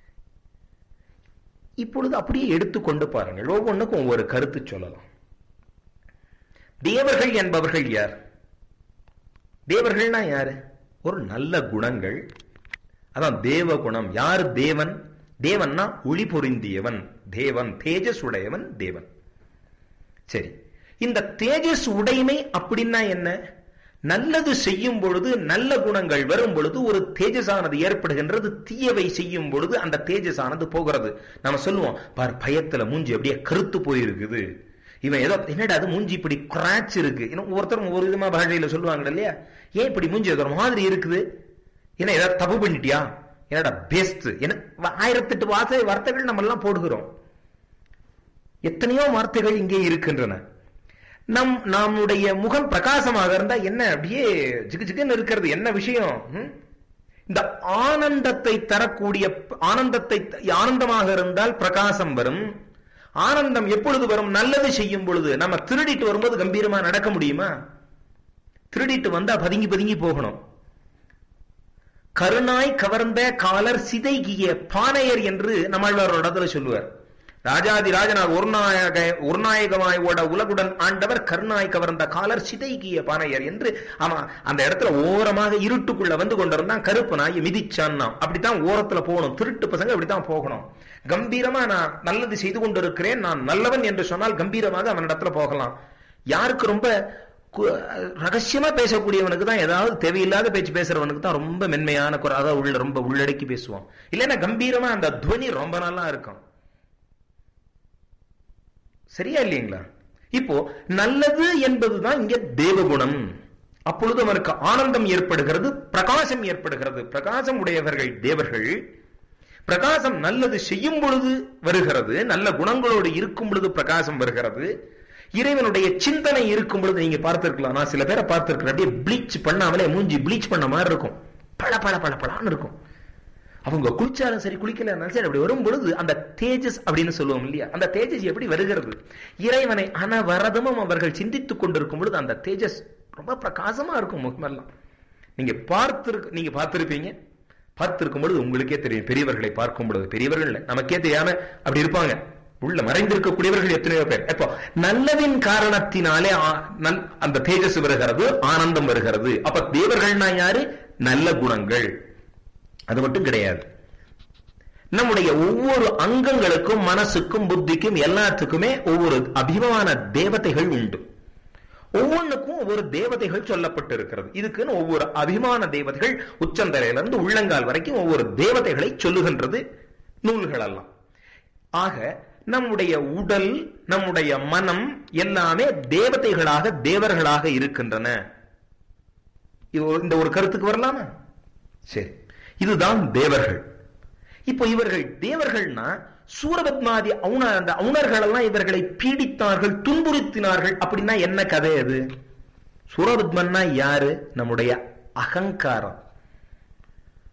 இப்பொழுது அப்படியே எடுத்துக்கொண்டு பாருங்கள் ஒவ்வொன்றுக்கும் ஒவ்வொரு கருத்து சொல்லலாம் தேவர்கள் என்பவர்கள் யார் தேவர்கள்னா யாரு ஒரு நல்ல குணங்கள் அதான் தேவ குணம் யார் தேவன் தேவன்னா ஒளி பொருந்தியவன் தேவன் தேஜஸ் உடையவன் தேவன் சரி இந்த தேஜஸ் உடைமை அப்படின்னா என்ன நல்லது செய்யும் பொழுது நல்ல குணங்கள் வரும் பொழுது ஒரு தேஜஸானது ஏற்படுகின்றது தீயவை செய்யும் பொழுது அந்த தேஜஸானது போகிறது நம்ம சொல்லுவோம் பார் பயத்துல மூஞ்சி அப்படியே கருத்து போயிருக்குது இவன் ஏதோ என்னடா அது மூஞ்சி இப்படி கிராச் இருக்கு இன்னும் ஒருத்தர் ஒரு விதமா பாஷையில சொல்லுவாங்க இல்லையா ஏன் இப்படி மூஞ்சி அது ஒரு மாதிரி இருக்குது என்ன ஏதாவது தப்பு பண்ணிட்டியா என்னடா பெஸ்ட் என்ன ஆயிரத்தெட்டு வார்த்தை வார்த்தைகள் நம்ம எல்லாம் போடுகிறோம் எத்தனையோ வார்த்தைகள் இங்கே இருக்கின்றன நம் நம்முடைய முகம் பிரகாசமாக இருந்தா என்ன அப்படியே ஜிகு ஜிகுன்னு இருக்கிறது என்ன விஷயம் ம்? இந்த ஆனந்தத்தை தரக்கூடிய ஆனந்தத்தை ஆனந்தமாக இருந்தால் பிரகாசம் வரும் ஆனந்தம் எப்பொழுது வரும் நல்லது செய்யும் பொழுது நம்ம திருடிட்டு வரும்போது கம்பீரமா நடக்க முடியுமா திருடிட்டு வந்தா பதுங்கி பதுங்கி போகணும் கருணாய் கவர்ந்த காலர் சிதைகிய பானையர் என்று நம்மாழ்வார் இடத்துல சொல்லுவார் ராஜாதி ராஜனார் ஒருநாயக ஒருநாயகமாய் ஓட உலகுடன் ஆண்டவர் கருணாய் கவர்ந்த காலர் சிதைகிய பானையர் என்று ஆமா அந்த இடத்துல ஓரமாக இருட்டுக்குள்ள வந்து கொண்டிருந்தான் கருப்பு நாய் மிதிச்சான் அப்படித்தான் ஓரத்துல போகணும் திருட்டு பசங்க அப்படித்தான் போகணும் கம்பீரமா நான் நல்லது செய்து கொண்டிருக்கிறேன் நான் நல்லவன் என்று சொன்னால் கம்பீரமாக அவன் இடத்துல போகலாம் யாருக்கு ரொம்ப கு- ரகசியமா பேசக்கூடியவனுக்கு தான் ஏதாவது தேவையில்லாத பேச்சு பேசுறவனுக்கு தான் ரொம்ப மென்மையான குரல் அதாவது உள்ள ரொம்ப உள்ளடக்கி பேசுவான் இல்லைன்னா கம்பீரமா அந்த துவனி ரொம்ப நல்லா இருக்கும் சரியா இல்லைங்களா இப்போ நல்லது என்பதுதான் இங்க தேவகுணம் அப்பொழுது அவனுக்கு ஆனந்தம் ஏற்படுகிறது பிரகாசம் ஏற்படுகிறது பிரகாசம் உடையவர்கள் தேவர்கள் பிரகாசம் நல்லது செய்யும் பொழுது வருகிறது நல்ல குணங்களோடு இருக்கும் பொழுது பிரகாசம் வருகிறது இறைவனுடைய சிந்தனை இருக்கும் பொழுது நீங்க பார்த்திருக்கலாம் நான் சில பேரை பார்த்திருக்கிறேன் அப்படியே ப்ளீச் பண்ணாமலே மூஞ்சி ப்ளீச் பண்ண மாதிரி இருக்கும் பள பள பள பளான்னு இருக்கும் அவங்க குளிச்சாலும் சரி குளிக்கலனாலும் சரி அப்படி வரும் பொழுது அந்த தேஜஸ் அப்படின்னு சொல்லுவோம் இல்லையா அந்த தேஜஸ் எப்படி வருகிறது இறைவனை அனவரதமும் அவர்கள் சிந்தித்துக் கொண்டிருக்கும் பொழுது அந்த தேஜஸ் ரொம்ப பிரகாசமா இருக்கும் முகமெல்லாம் நீங்க பார்த்திருக்க நீங்க பார்த்திருப்பீங்க பார்த்திருக்கும் பொழுது உங்களுக்கே தெரியும் பெரியவர்களை பார்க்கும் பொழுது பெரியவர்கள் இல்ல, நமக்கே தெரியாம அப்படி இருப்பாங்க உள்ள மறைந்திருக்கக்கூடியவர்கள் எத்தனையோ பேர் இப்போ நல்லதின் காரணத்தினாலே ஆ- நல்- அந்த தேஜஸ் வருகிறது ஆனந்தம் வருகிறது அப்ப தேவர்கள்னா யாரு நல்ல குணங்கள் அது மட்டும் கிடையாது நம்முடைய ஒவ்வொரு அங்கங்களுக்கும் மனசுக்கும் புத்திக்கும் எல்லாத்துக்குமே ஒவ்வொரு அபிமான தேவதைகள் உண்டு ஒவ்வொன்றுக்கும் ஒவ்வொரு தேவதைகள் சொல்லப்பட்டிருக்கிறது இதுக்குன்னு ஒவ்வொரு அபிமான தேவதைகள் உச்சந்தரையிலிருந்து உள்ளங்கால் வரைக்கும் ஒவ்வொரு தேவதைகளை சொல்லுகின்றது நூல்கள் எல்லாம் ஆக நம்முடைய உடல் நம்முடைய மனம் எல்லாமே தேவதைகளாக தேவர்களாக இருக்கின்றன இது ஒரு- இந்த ஒரு கருத்துக்கு வரலாமா சரி இதுதான் தேவர்கள் இப்போ இவர்கள் தேவர்கள்னா சூரபத்மாதி அவுண அந்த அவுணர்கள் எல்லாம் இவர்களை பீடித்தார்கள் துன்புறுத்தினார்கள் அப்படின்னா என்ன கதை அது சூரபத்மன்னா யாரு நம்முடைய அகங்காரம்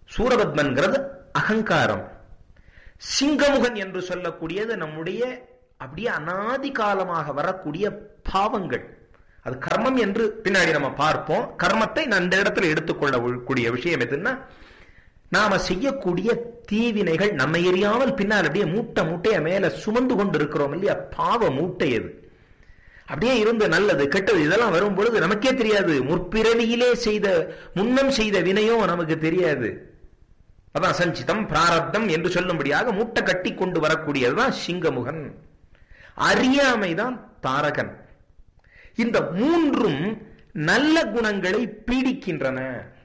சூரபத்மன்கிறது அகங்காரம் சிங்கமுகன் என்று சொல்லக்கூடியது நம்முடைய அப்படியே அனாதி காலமாக வரக்கூடிய பாவங்கள் அது கர்மம் என்று பின்னாடி நம்ம பார்ப்போம் கர்மத்தை நான் இந்த இடத்துல எடுத்துக்கொள்ள கூடிய விஷயம் எதுன்னா நாம செய்யக்கூடிய தீவினைகள் நம்ம எரியாமல் பின்னால் அப்படியே மூட்டை மூட்டைய மேல சுமந்து கொண்டு இருக்கிறோம் இல்லையா பாவ மூட்டை அது அப்படியே இருந்து நல்லது கெட்டது இதெல்லாம் வரும் பொழுது நமக்கே தெரியாது முற்பிறவியிலே செய்த முன்னம் செய்த வினையோ நமக்கு தெரியாது அதான் சஞ்சிதம் பிராரப்தம் என்று சொல்லும்படியாக மூட்டை கட்டி கொண்டு வரக்கூடியதுதான் சிங்கமுகன் அறியாமைதான் தாரகன் இந்த மூன்றும் நல்ல குணங்களை பீடிக்கின்றன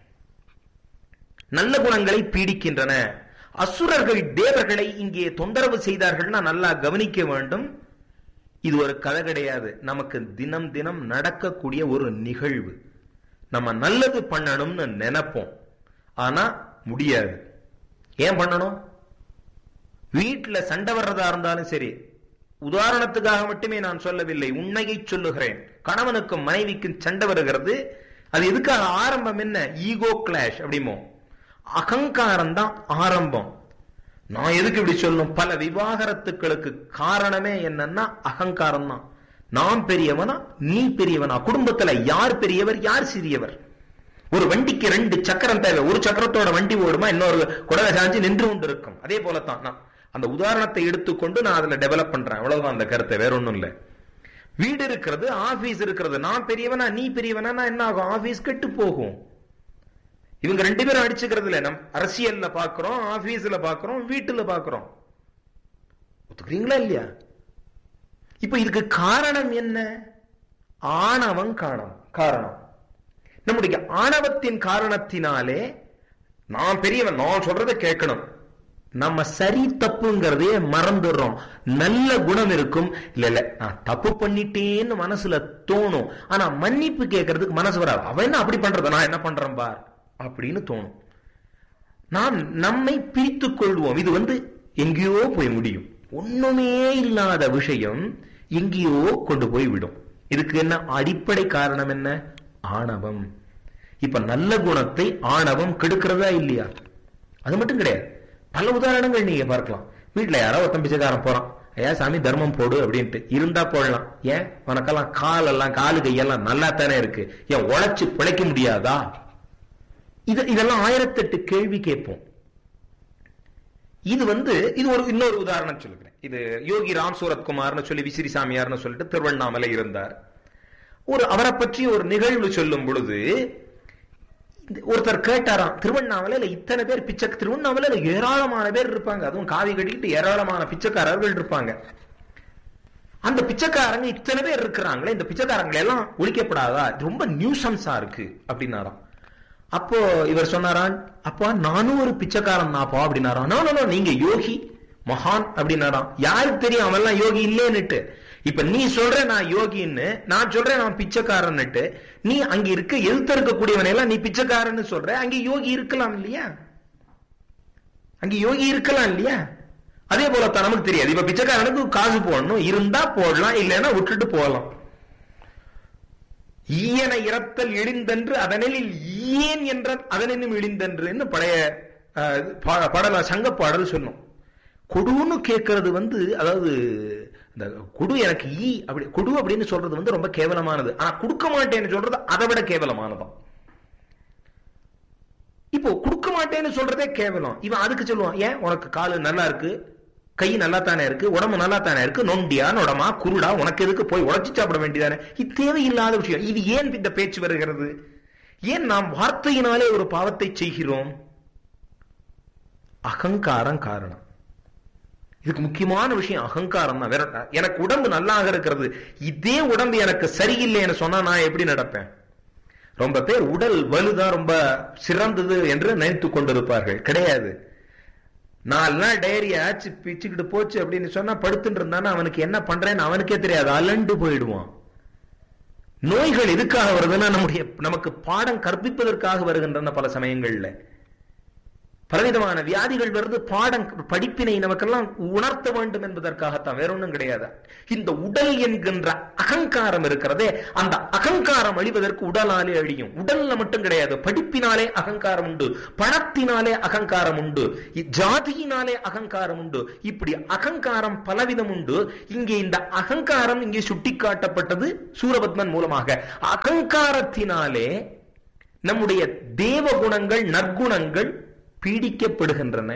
நல்ல குணங்களை பீடிக்கின்றன அசுரர்கள் தேவர்களை இங்கே தொந்தரவு செய்தார்கள்னா நல்லா கவனிக்க வேண்டும் இது ஒரு கதை கிடையாது நமக்கு தினம் தினம் நடக்கக்கூடிய ஒரு நிகழ்வு நம்ம நல்லது பண்ணணும்னு நினைப்போம் ஆனா முடியாது ஏன் பண்ணணும் வீட்டுல சண்டை வர்றதா இருந்தாலும் சரி உதாரணத்துக்காக மட்டுமே நான் சொல்லவில்லை உண்மையை சொல்லுகிறேன் கணவனுக்கும் மனைவிக்கும் சண்டை வருகிறது அது எதுக்காக ஆரம்பம் என்ன ஈகோ கிளாஷ் அப்படிமோ அகங்காரம் தான் ஆரம்பம் நான் எதுக்கு இப்படி சொல்லணும் பல விவாகரத்துக்களுக்கு காரணமே என்னன்னா அகங்காரம் தான் நான் பெரியவனா நீ பெரியவனா குடும்பத்துல யார் பெரியவர் யார் சிறியவர் ஒரு வண்டிக்கு ரெண்டு சக்கரம் தேவை ஒரு சக்கரத்தோட வண்டி ஓடுமா இன்னொரு குடலை சாஞ்சி நின்று கொண்டு இருக்கும் அதே போலத்தான் நான் அந்த உதாரணத்தை எடுத்துக்கொண்டு நான் அதுல டெவலப் பண்றேன் அவ்வளவுதான் அந்த கருத்தை வேற ஒண்ணும் இல்ல வீடு இருக்கிறது ஆபீஸ் இருக்கிறது நான் பெரியவனா நீ பெரியவனா என்ன ஆகும் ஆபீஸ் கெட்டு போகும் இவங்க ரெண்டு பேரும் அடிச்சுக்கிறது இல்ல நம் அரசியல்ல பாக்குறோம் ஆபீஸ்ல பாக்குறோம் வீட்டுல பாக்குறோம் ஒத்துக்கிறீங்களா இல்லையா இப்ப இதுக்கு காரணம் என்ன ஆணவம் காரணம் காரணம் நம்முடைய ஆணவத்தின் காரணத்தினாலே நான் பெரியவன் நான் சொல்றதை கேட்கணும் நம்ம சரி தப்புங்கிறதே மறந்துடுறோம் நல்ல குணம் இருக்கும் இல்ல இல்ல நான் தப்பு பண்ணிட்டேன்னு மனசுல தோணும் ஆனா மன்னிப்பு கேட்கறதுக்கு மனசு வராது அவன் என்ன அப்படி பண்றது நான் என்ன பண்றேன் பார் அப்படின்னு தோணும் நாம் நம்மை பிரித்துக் கொள்வோம் இது வந்து எங்கேயோ போய் முடியும் ஒண்ணுமே இல்லாத விஷயம் எங்கேயோ கொண்டு போய் விடும் இதுக்கு என்ன அடிப்படை காரணம் என்ன ஆணவம் இப்ப நல்ல குணத்தை ஆணவம் கெடுக்கிறதா இல்லையா அது மட்டும் கிடையாது பல உதாரணங்கள் நீங்க பார்க்கலாம் வீட்டுல யாரோ ஒருத்தன் பிச்சைக்காரன் போறான் ஐயா சாமி தர்மம் போடு அப்படின்ட்டு இருந்தா போடலாம் ஏன் உனக்கெல்லாம் கால் எல்லாம் காலு கையெல்லாம் நல்லா தானே இருக்கு ஏன் உழைச்சு பிழைக்க முடியாதா இது இதெல்லாம் ஆயிரத்தெட்டு கேள்வி கேட்போம் இது வந்து இது ஒரு இன்னொரு உதாரணம் சொல்லுகிறேன் இது யோகி ராம் சூரத்குமார்னு சொல்லி விசிறி சாமியார்னு சொல்லிட்டு திருவண்ணாமலை இருந்தார் ஒரு அவரை பற்றி ஒரு நிகழ்வு சொல்லும் பொழுது ஒருத்தர் கேட்டாராம் திருவண்ணாமலையில இத்தனை பேர் பிச்சை திருவண்ணாமலையில ஏராளமான பேர் இருப்பாங்க அதுவும் காவி கட்டிக்கிட்டு ஏராளமான பிச்சைக்காரர்கள் இருப்பாங்க அந்த பிச்சைக்காரங்க இத்தனை பேர் இருக்கிறாங்களே இந்த பிச்சைக்காரங்களை எல்லாம் ஒழிக்கப்படாதா ரொம்ப நியூசன்ஸா இருக்கு அப்படின்னாராம் அப்போ இவர் சொன்னாரான் அப்பா நானும் ஒரு பிச்சைக்காரன் தாப்பா அப்படின்னாராம் நோ நோ நீங்க யோகி மகான் அப்படின்னாராம் யாருக்கு தெரியும் அவன் எல்லாம் யோகி இல்லேன்னுட்டு இப்ப நீ சொல்ற நான் யோகின்னு நான் சொல்றேன் நான் பிச்சைக்காரன்னுட்டு நீ அங்க இருக்க எழுத்த இருக்கக்கூடியவனை எல்லாம் நீ பிச்சைக்காரன்னு சொல்ற அங்க யோகி இருக்கலாம் இல்லையா அங்க யோகி இருக்கலாம் இல்லையா அதே போலத்தான் நமக்கு தெரியாது இப்ப பிச்சைக்காரனுக்கு காசு போடணும் இருந்தா போடலாம் இல்லைன்னா விட்டுட்டு போகலாம் ஈயன இறத்தல் இழிந்தென்று அதனில் ஏன் என்ற அதனினும் இழிந்தென்று பழைய பாடல சங்க பாடல் சொன்னோம் கொடுன்னு கேட்கறது வந்து அதாவது இந்த குடு எனக்கு ஈ அப்படி குடு அப்படின்னு சொல்றது வந்து ரொம்ப கேவலமானது ஆனா கொடுக்க மாட்டேன்னு சொல்றது அதை விட கேவலமானதான் இப்போ கொடுக்க மாட்டேன்னு சொல்றதே கேவலம் இவன் அதுக்கு சொல்லுவான் ஏன் உனக்கு காலு நல்லா இருக்கு கை நல்லா தானே இருக்கு உடம்பு நல்லா தானே இருக்கு நொண்டியா நொடமா குருடா உனக்கு எதுக்கு போய் உழைச்சி சாப்பிட வேண்டியதானே இது தேவையில்லாத விஷயம் இது ஏன் இந்த பேச்சு வருகிறது ஏன் நாம் வார்த்தையினாலே ஒரு பாவத்தை செய்கிறோம் அகங்காரம் காரணம் இதுக்கு முக்கியமான விஷயம் அகங்காரம் தான் வேற எனக்கு உடம்பு நல்லாக இருக்கிறது இதே உடம்பு எனக்கு சரியில்லைன்னு சொன்னா நான் எப்படி நடப்பேன் ரொம்ப பேர் உடல் வலுதான் ரொம்ப சிறந்தது என்று நினைத்து கொண்டிருப்பார்கள் கிடையாது நாலு நாள் டைரி ஆச்சு பிச்சுக்கிட்டு போச்சு அப்படின்னு சொன்னா படுத்துட்டு இருந்தானா அவனுக்கு என்ன பண்றேன்னு அவனுக்கே தெரியாது அலண்டு போயிடுவான் நோய்கள் எதுக்காக வருதுன்னா நம்முடைய நமக்கு பாடம் கற்பிப்பதற்காக வருகின்றன பல சமயங்கள்ல பலவிதமான வியாதிகள் வருது பாடம் படிப்பினை நமக்கெல்லாம் உணர்த்த வேண்டும் என்பதற்காகத்தான் வேற ஒண்ணும் கிடையாது இந்த உடல் என்கின்ற அகங்காரம் இருக்கிறதே அந்த அகங்காரம் அழிவதற்கு உடலாலே அழியும் உடல்ல மட்டும் கிடையாது படிப்பினாலே அகங்காரம் உண்டு பணத்தினாலே அகங்காரம் உண்டு இ- ஜாதியினாலே அகங்காரம் உண்டு இப்படி அகங்காரம் பலவிதம் உண்டு இங்கே இந்த அகங்காரம் இங்கே சுட்டிக்காட்டப்பட்டது சூரபத்மன் மூலமாக அகங்காரத்தினாலே நம்முடைய தேவ குணங்கள் நற்குணங்கள் பீடிக்கப்படுகின்றன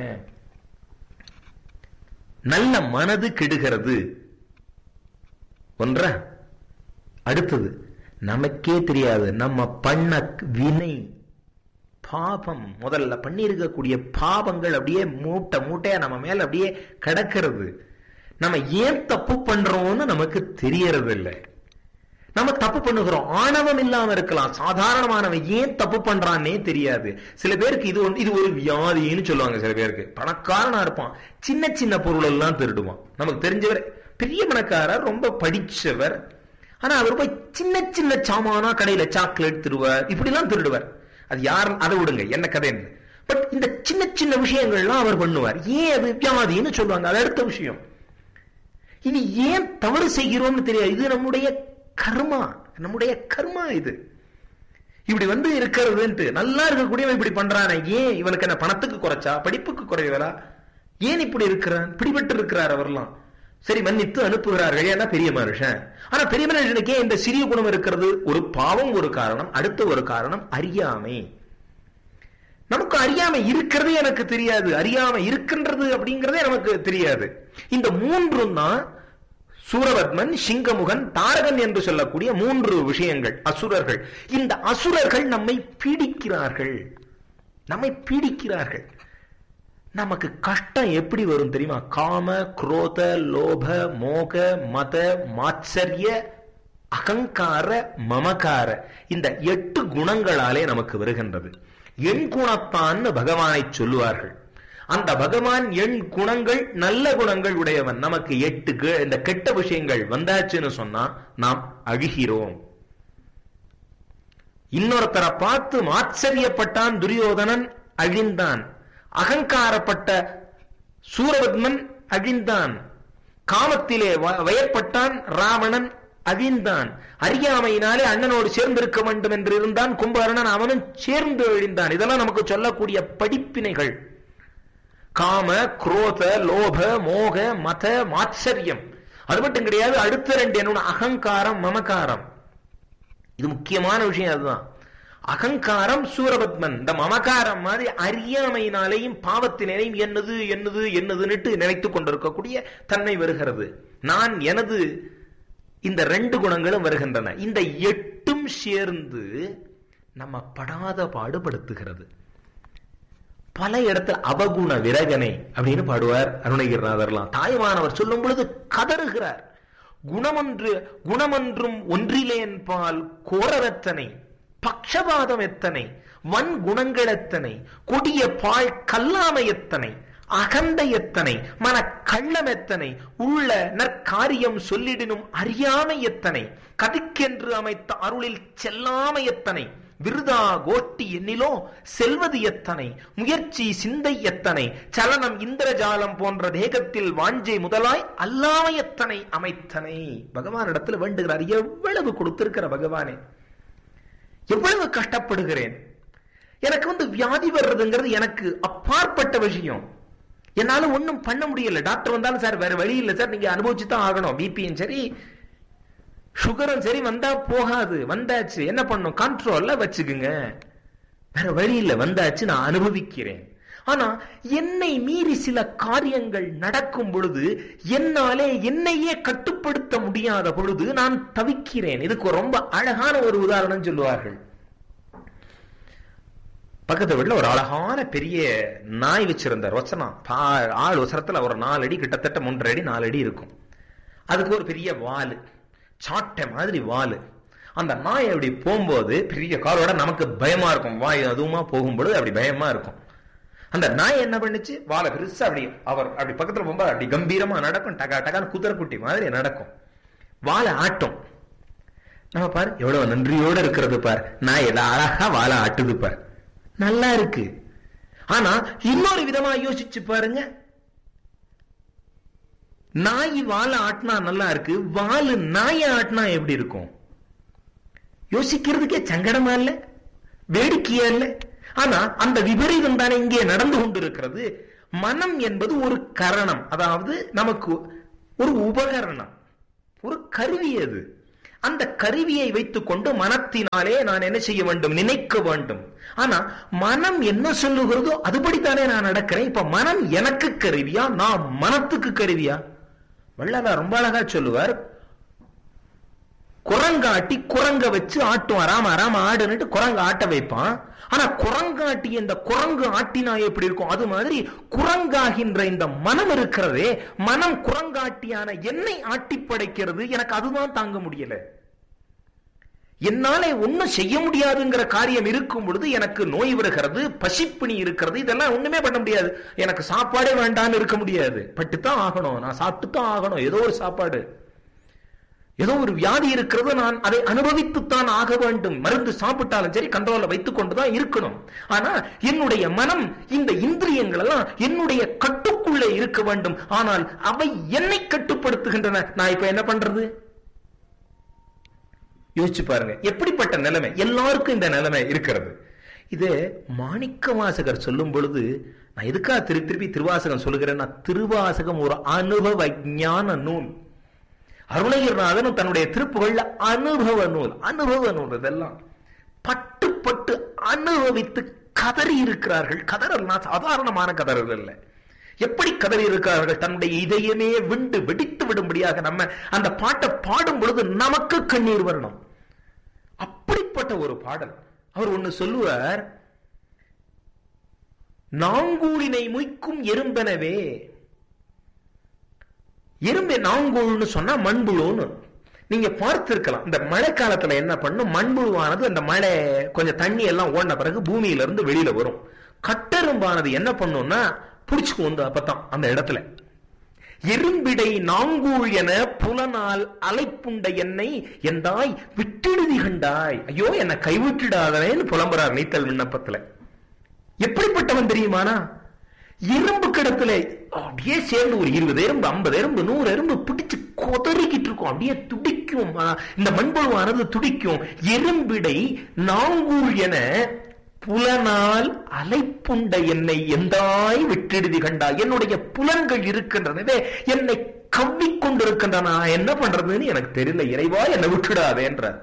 நல்ல மனது கெடுகிறது ஒன்றா அடுத்தது நமக்கே தெரியாது நம்ம பண்ண வினை பாபம் முதல்ல பண்ணியிருக்கக்கூடிய பாவங்கள் அப்படியே மூட்டை மூட்டையா நம்ம மேல அப்படியே கிடக்கிறது நம்ம ஏன் தப்பு பண்றோம்னு நமக்கு தெரியறது இல்லை நம்ம தப்பு பண்ணுகிறோம் ஆணவம் இல்லாம இருக்கலாம் சாதாரணமானவன் ஏன் தப்பு பண்றான்னே தெரியாது சில பேருக்கு இது வந்து இது ஒரு வியாதின்னு சொல்லுவாங்க சில பேருக்கு பணக்காரனா இருப்பான் சின்ன சின்ன பொருள் எல்லாம் திருடுவான் நமக்கு தெரிஞ்சவர் பெரிய பணக்காரர் ரொம்ப படிச்சவர் ஆனா அவர் போய் சின்ன சின்ன சாமானா கடையில சாக்லேட் திருடுவார் இப்படி எல்லாம் திருடுவார் அது யார் அதை விடுங்க என்ன கதைன்னு பட் இந்த சின்ன சின்ன விஷயங்கள்லாம் அவர் பண்ணுவார் ஏன் அது வியாதின்னு சொல்லுவாங்க அது அடுத்த விஷயம் இது ஏன் தவறு செய்கிறோம்னு தெரியாது இது நம்முடைய கர்மா நம்முடைய கர்மா இது இப்படி வந்து இருக்கிறதுன்ட்டு நல்லா இருக்கக்கூடியவன் இப்படி பண்றானே ஏன் இவனுக்கு என்ன பணத்துக்கு குறைச்சா படிப்புக்கு குறைவரா ஏன் இப்படி இருக்கிறான் பிடிபட்டு இருக்கிறார் அவர்லாம் சரி மன்னித்து அனுப்புகிறார்கள் ஏன்னா பெரிய மனுஷன் ஆனா பெரிய மனுஷனுக்கே இந்த சிறிய குணம் இருக்கிறது ஒரு பாவம் ஒரு காரணம் அடுத்த ஒரு காரணம் அறியாமை நமக்கு அறியாமை இருக்கிறதே எனக்கு தெரியாது அறியாமை இருக்கின்றது அப்படிங்கறதே நமக்கு தெரியாது இந்த மூன்றும் தான் சூரபத்மன் சிங்கமுகன் தாரகன் என்று சொல்லக்கூடிய மூன்று விஷயங்கள் அசுரர்கள் இந்த அசுரர்கள் நம்மை பீடிக்கிறார்கள் நம்மை பீடிக்கிறார்கள் நமக்கு கஷ்டம் எப்படி வரும் தெரியுமா காம குரோத லோப மோக மத மாச்சரிய அகங்கார மமகார இந்த எட்டு குணங்களாலே நமக்கு வருகின்றது எண் குணத்தான்னு பகவானை சொல்லுவார்கள் அந்த பகவான் எண் குணங்கள் நல்ல குணங்கள் உடையவன் நமக்கு எட்டு கே- இந்த கெட்ட விஷயங்கள் வந்தாச்சுன்னு சொன்னா நாம் அழுகிறோம் இன்னொருத்தரை பார்த்து ஆச்சரியப்பட்டான் துரியோதனன் அழிந்தான் அகங்காரப்பட்ட சூரபத்மன் அழிந்தான் காமத்திலே வ- வயப்பட்டான் ராவணன் அழிந்தான் அறியாமையினாலே அண்ணனோடு சேர்ந்திருக்க வேண்டும் என்று இருந்தான் கும்பகர்ணன் அவனும் சேர்ந்து அழிந்தான் இதெல்லாம் நமக்கு சொல்லக்கூடிய படிப்பினைகள் காம குரோத லோப மோக மத மாச்சரியம் அது மட்டும் கிடையாது அடுத்த ரெண்டு என்னோட அகங்காரம் மமகாரம் இது முக்கியமான விஷயம் அதுதான் அகங்காரம் சூரபத்மன் இந்த மமகாரம் மாதிரி அறியாமையினாலேயும் பாவத்தினாலேயும் என்னது என்னது என்னதுன்னுட்டு நினைத்துக் கொண்டிருக்கக்கூடிய தன்மை வருகிறது நான் எனது இந்த ரெண்டு குணங்களும் வருகின்றன இந்த எட்டும் சேர்ந்து நம்ம படாத பாடுபடுத்துகிறது பல இடத்துல அவகுண விரகனை அப்படின்னு பாடுவார் அருணகிரிநாதர்லாம் தாய்மானவர் சொல்லும் பொழுது கதறுகிறார் குணமொன்று குணமொன்றும் ஒன்றிலேன் பால் கோரவெத்தனை பக்ஷபாதம் எத்தனை வன் குணங்கள் எத்தனை கொடிய பால் கல்லாமை எத்தனை அகந்த எத்தனை மன கள்ளம் எத்தனை உள்ள நற்காரியம் சொல்லிடினும் அறியாமை எத்தனை கதிக்கென்று அமைத்த அருளில் செல்லாமை எத்தனை விருதா கோட்டி எண்ணிலோ செல்வது எத்தனை முயற்சி சிந்தை எத்தனை சலனம் இந்திரஜாலம் போன்ற தேகத்தில் வாஞ்சை முதலாய் அல்லாமை எத்தனை அமைத்தனை பகவான் இடத்துல வேண்டுகிறார் எவ்வளவு கொடுத்திருக்கிற பகவானே எவ்வளவு கஷ்டப்படுகிறேன் எனக்கு வந்து வியாதி வர்றதுங்கிறது எனக்கு அப்பாற்பட்ட விஷயம் என்னால ஒண்ணும் பண்ண முடியல டாக்டர் வந்தாலும் சார் வேற வழி இல்லை சார் நீங்க அனுபவிச்சு தான் ஆகணும் பிபியும் சரி சுகரும் சரி வந்தா போகாது வந்தாச்சு என்ன பண்ணும் கண்ட்ரோல்ல வச்சுக்குங்க வேற வழி இல்லை வந்தாச்சு நான் அனுபவிக்கிறேன் ஆனா என்னை மீறி சில காரியங்கள் நடக்கும் பொழுது என்னாலே என்னையே கட்டுப்படுத்த முடியாத பொழுது நான் தவிக்கிறேன் இதுக்கு ரொம்ப அழகான ஒரு உதாரணம் சொல்லுவார்கள் பக்கத்து வீட்டுல ஒரு அழகான பெரிய நாய் வச்சிருந்தார் வச்சனா ஆள் உசரத்துல ஒரு நாலு அடி கிட்டத்தட்ட மூன்றரை அடி நாலு அடி இருக்கும் அதுக்கு ஒரு பெரிய வாலு சாட்டை மாதிரி வாலு அந்த நாய் அப்படி போகும்போது பெரிய காலோட நமக்கு பயமா இருக்கும் வாய் அதுவுமா போகும்பொழுது அப்படி பயமா இருக்கும் அந்த நாய் என்ன பண்ணுச்சு வாழை பெருசா அப்படி அவர் அப்படி பக்கத்துல போகும்போது அப்படி கம்பீரமா நடக்கும் டகா டகான்னு குதிரைக்குட்டி மாதிரி நடக்கும் வாழை ஆட்டும் நம்ம பாரு எவ்வளவு நன்றியோட இருக்கிறது பார் நாய் எல்லாம் அழகா வாழை ஆட்டுது பார் நல்லா இருக்கு ஆனா இன்னொரு விதமா யோசிச்சு பாருங்க நாய் வாழை ஆட்டினா நல்லா இருக்கு வாலு நாயை ஆட்டினா எப்படி இருக்கும் யோசிக்கிறதுக்கே சங்கடமா இல்ல வேடிக்கையா இல்ல ஆனா அந்த விபரீதம் தானே இங்கே நடந்து கொண்டிருக்கிறது மனம் என்பது ஒரு கரணம் அதாவது நமக்கு ஒரு உபகரணம் ஒரு கருவி அது அந்த கருவியை வைத்துக்கொண்டு மனத்தினாலே நான் என்ன செய்ய வேண்டும் நினைக்க வேண்டும் ஆனா மனம் என்ன சொல்லுகிறதோ அதுபடித்தானே நான் நடக்கிறேன் இப்ப மனம் எனக்கு கருவியா நான் மனத்துக்கு கருவியா வள்ளலார் ரொம்ப அழகா சொல்லுவார் குரங்காட்டி குரங்க வச்சு ஆட்டும் ராம ராம ஆடுன்னுட்டு குரங்கு ஆட்ட வைப்பான் ஆனா குரங்காட்டி இந்த குரங்கு ஆட்டினா எப்படி இருக்கும் அது மாதிரி குரங்காகின்ற இந்த மனம் இருக்கிறதே மனம் குரங்காட்டியான என்னை ஆட்டி படைக்கிறது எனக்கு அதுதான் தாங்க முடியல என்னாலே ஒண்ணும் செய்ய முடியாதுங்கிற காரியம் இருக்கும் பொழுது எனக்கு நோய் வருகிறது பசிப்பிணி இருக்கிறது இதெல்லாம் ஒண்ணுமே பண்ண முடியாது எனக்கு சாப்பாடே வேண்டாம்னு இருக்க முடியாது பட்டுத்தான் ஆகணும் நான் சாப்பிட்டு தான் ஆகணும் ஏதோ ஒரு சாப்பாடு ஏதோ ஒரு வியாதி இருக்கிறது நான் அதை அனுபவித்துத்தான் ஆக வேண்டும் மருந்து சாப்பிட்டாலும் சரி கண்ட்ரோல வைத்துக் கொண்டுதான் இருக்கணும் ஆனா என்னுடைய மனம் இந்த இந்திரியங்கள் எல்லாம் என்னுடைய கட்டுக்குள்ளே இருக்க வேண்டும் ஆனால் அவை என்னை கட்டுப்படுத்துகின்றன நான் இப்ப என்ன பண்றது யோசிச்சு பாருங்க எப்படிப்பட்ட நிலைமை எல்லாருக்கும் இந்த நிலைமை இருக்கிறது இது மாணிக்க வாசகர் சொல்லும் பொழுது நான் எதுக்காக திருப்பி திருப்பி திருவாசகம் சொல்லுகிறேன்னா திருவாசகம் ஒரு அனுபவ ஞான நூல் அருணகிரிநாதனும் தன்னுடைய திருப்புகள்ல அனுபவ நூல் அனுபவ நூல் இதெல்லாம் பட்டு பட்டு அனுபவித்து கதறி இருக்கிறார்கள் கதறல்னா சாதாரணமான கதறல் இல்லை எப்படி கதறி இருக்கிறார்கள் தன்னுடைய இதயமே விண்டு வெடித்து விடும்படியாக நம்ம அந்த பாட்டை பாடும் பொழுது நமக்கு கண்ணீர் வரணும் அப்படிப்பட்ட ஒரு பாடல் அவர் ஒண்ணு சொல்லுவார் நாங்கூழினை முய்க்கும் எறும்பெனவே எறும்பு நாங்கூழ்னு சொன்னா மண்புழுன்னு நீங்க பார்த்திருக்கலாம் இந்த மழை காலத்துல என்ன பண்ணும் மண்புழுவானது அந்த மழை கொஞ்சம் தண்ணி எல்லாம் ஓடின பிறகு பூமியில இருந்து வெளியில வரும் கட்டெரும்பானது என்ன பண்ணும்னா புடிச்சுக்கு வந்து அப்பதான் அந்த இடத்துல எறும்பிடை நாங்கூழ் என புலனால் அலைப்புண்ட என்னை எந்தாய் விட்டெழுதி கண்டாய் ஐயோ என்னை கைவிட்டுடாதேன்னு புலம்புறார் நீத்தல் விண்ணப்பத்துல எப்படிப்பட்டவன் தெரியுமானா எறும்பு கிடத்துல அப்படியே சேர்ந்து ஒரு இருபது எறும்பு ஐம்பது எறும்பு நூறு எறும்பு பிடிச்சு கொதறிக்கிட்டு இருக்கும் அப்படியே துடிக்கும் ஆ, இந்த மண்புழுவானது துடிக்கும் எறும்பிடை நாங்கூழ் என புலனால் அலைப்புண்ட என்னை எந்தாய் விட்டெழுதி கண்டாய் என்னுடைய புலன்கள் இருக்கின்றனவே என்னை கவ்விக் கொண்டிருக்கின்றன நான் என்ன பண்றதுன்னு எனக்கு தெரியல இறைவா என்னை விட்டுடாதே என்றார்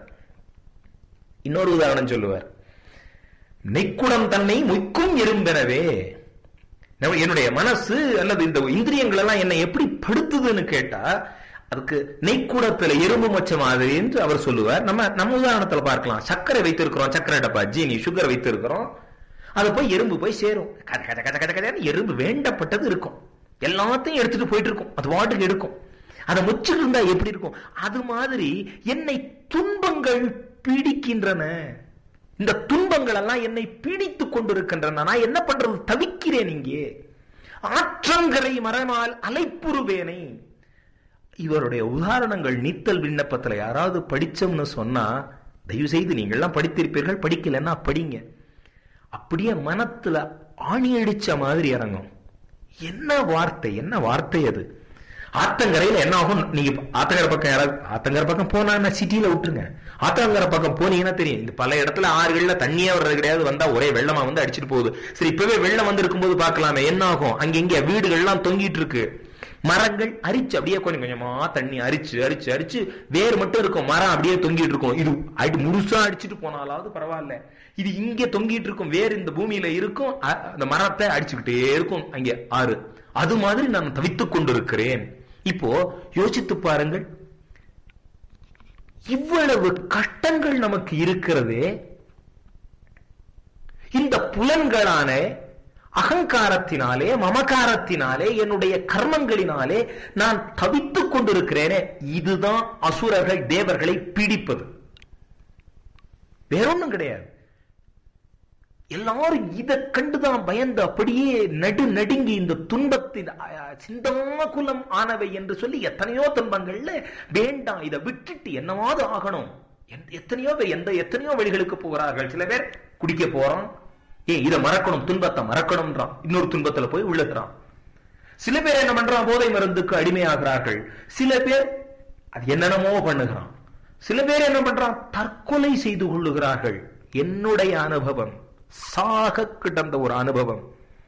இன்னொரு உதாரணம் சொல்லுவார் நெக்குடம் தன்னை மொய்க்கும் எறும்பெனவே நம்ம- என்னுடைய மனசு அல்லது இந்த இந்திரியங்கள் எல்லாம் என்னை எப்படி படுத்துதுன்னு கேட்டா அதுக்கு நெய்க்கூடத்துல எறும்பு மச்ச மாதிரி என்று அவர் சொல்லுவார் நம்ம நம்ம உதாரணத்துல பார்க்கலாம் சர்க்கரை வைத்திருக்கிறோம் சர்க்கரை டப்பா ஜீனி சுகர் வைத்திருக்கிறோம் அது போய் எறும்பு போய் சேரும் கத கத கத கத கதன்னு எறும்பு வேண்டப்பட்டது இருக்கும் எல்லாத்தையும் எடுத்துட்டு போயிட்டு இருக்கும் அது வாட்டுக்கு எடுக்கும் அதை முச்சிட்டு இருந்தா எப்படி இருக்கும் அது மாதிரி என்னை துன்பங்கள் பீடிக்கின்றன இந்த துன்பங்கள் எல்லாம் என்னை பீடித்துக் கொண்டிருக்கின்றன நான் என்ன பண்றது தவிக்கிறேன் இங்கே ஆற்றங்கரை மரமால் அலைப்புறுவேனை இவருடைய உதாரணங்கள் நீத்தல் விண்ணப்பத்துல யாராவது படிச்சோம்னு சொன்னா தயவு செய்து நீங்க எல்லாம் படித்திருப்பீர்கள் படிக்கலைன்னா படிங்க அப்படியே மனத்துல ஆணி அடிச்ச மாதிரி இறங்கும் என்ன வார்த்தை என்ன வார்த்தை அது ஆத்தங்கரையில என்ன ஆகும் நீங்க ஆத்தங்கரை பக்கம் யாராவது ஆத்தங்கரை பக்கம் போனா சிட்டியில விட்டுருங்க ஆத்தங்கரை பக்கம் போனீங்கன்னா தெரியும் இந்த பல இடத்துல ஆறுகள்ல தண்ணியே வர்றது கிடையாது வந்தா ஒரே வெள்ளமா வந்து அடிச்சிட்டு போகுது சரி இப்பவே வெள்ளம் வந்து இருக்கும்போது பார்க்கலாமே என்ன ஆகும் அங்க இங்க வீடுகள்லாம் தொங்கிட்டு இருக்கு மரங்கள் அரிச்சு அப்படியே கொஞ்சம் கொஞ்சமா தண்ணி அரிச்சு அரிச்சு அரிச்சு வேர் மட்டும் இருக்கும் மரம் அப்படியே தொங்கிட்டு இருக்கும் இது அடி முழுசா அடிச்சுட்டு போனாலாவது பரவாயில்ல இது இங்க தொங்கிட்டு இருக்கும் வேர் இந்த பூமியில இருக்கும் அ- அந்த மரத்தை அடிச்சுக்கிட்டே இருக்கும் அங்கே ஆறு அது மாதிரி நான் தவித்துக் கொண்டிருக்கிறேன் இப்போ யோசித்து பாருங்கள் இவ்வளவு கஷ்டங்கள் நமக்கு இருக்கிறதே இந்த புலன்களான அகங்காரத்தினாலே மமகாரத்தினாலே என்னுடைய கர்மங்களினாலே நான் தவித்துக் கொண்டிருக்கிறேனே இதுதான் அசுரர்கள் தேவர்களை பீடிப்பது வேறொன்னும் கிடையாது எல்லாரும் இதை கண்டுதான் பயந்து அப்படியே நடு நடுங்கி இந்த துன்பத்தின் அஹ், சிந்தாகுலம் ஆனவை என்று சொல்லி எத்தனையோ துன்பங்கள்ல வேண்டாம் இதை விட்டுட்டு என்னவாவது ஆகணும் எந்த- எத்தனையோ பேர் எந்த எத்தனையோ வழிகளுக்கு போகிறார்கள் சில பேர் குடிக்க போறோம் ஏன் இதை மறக்கணும் துன்பத்தை மறக்கணும்ன்றான் இன்னொரு துன்பத்துல போய் விழுகிறான் சில பேர் என்ன பண்றான் போதை மருந்துக்கு அடிமையாகிறார்கள் சில பேர் அது என்னென்னமோ பண்ணுகிறான் சில பேர் என்ன பண்றான் தற்கொலை செய்து கொள்ளுகிறார்கள் என்னுடைய அனுபவம் சாக கிடந்த ஒரு அனுபவம்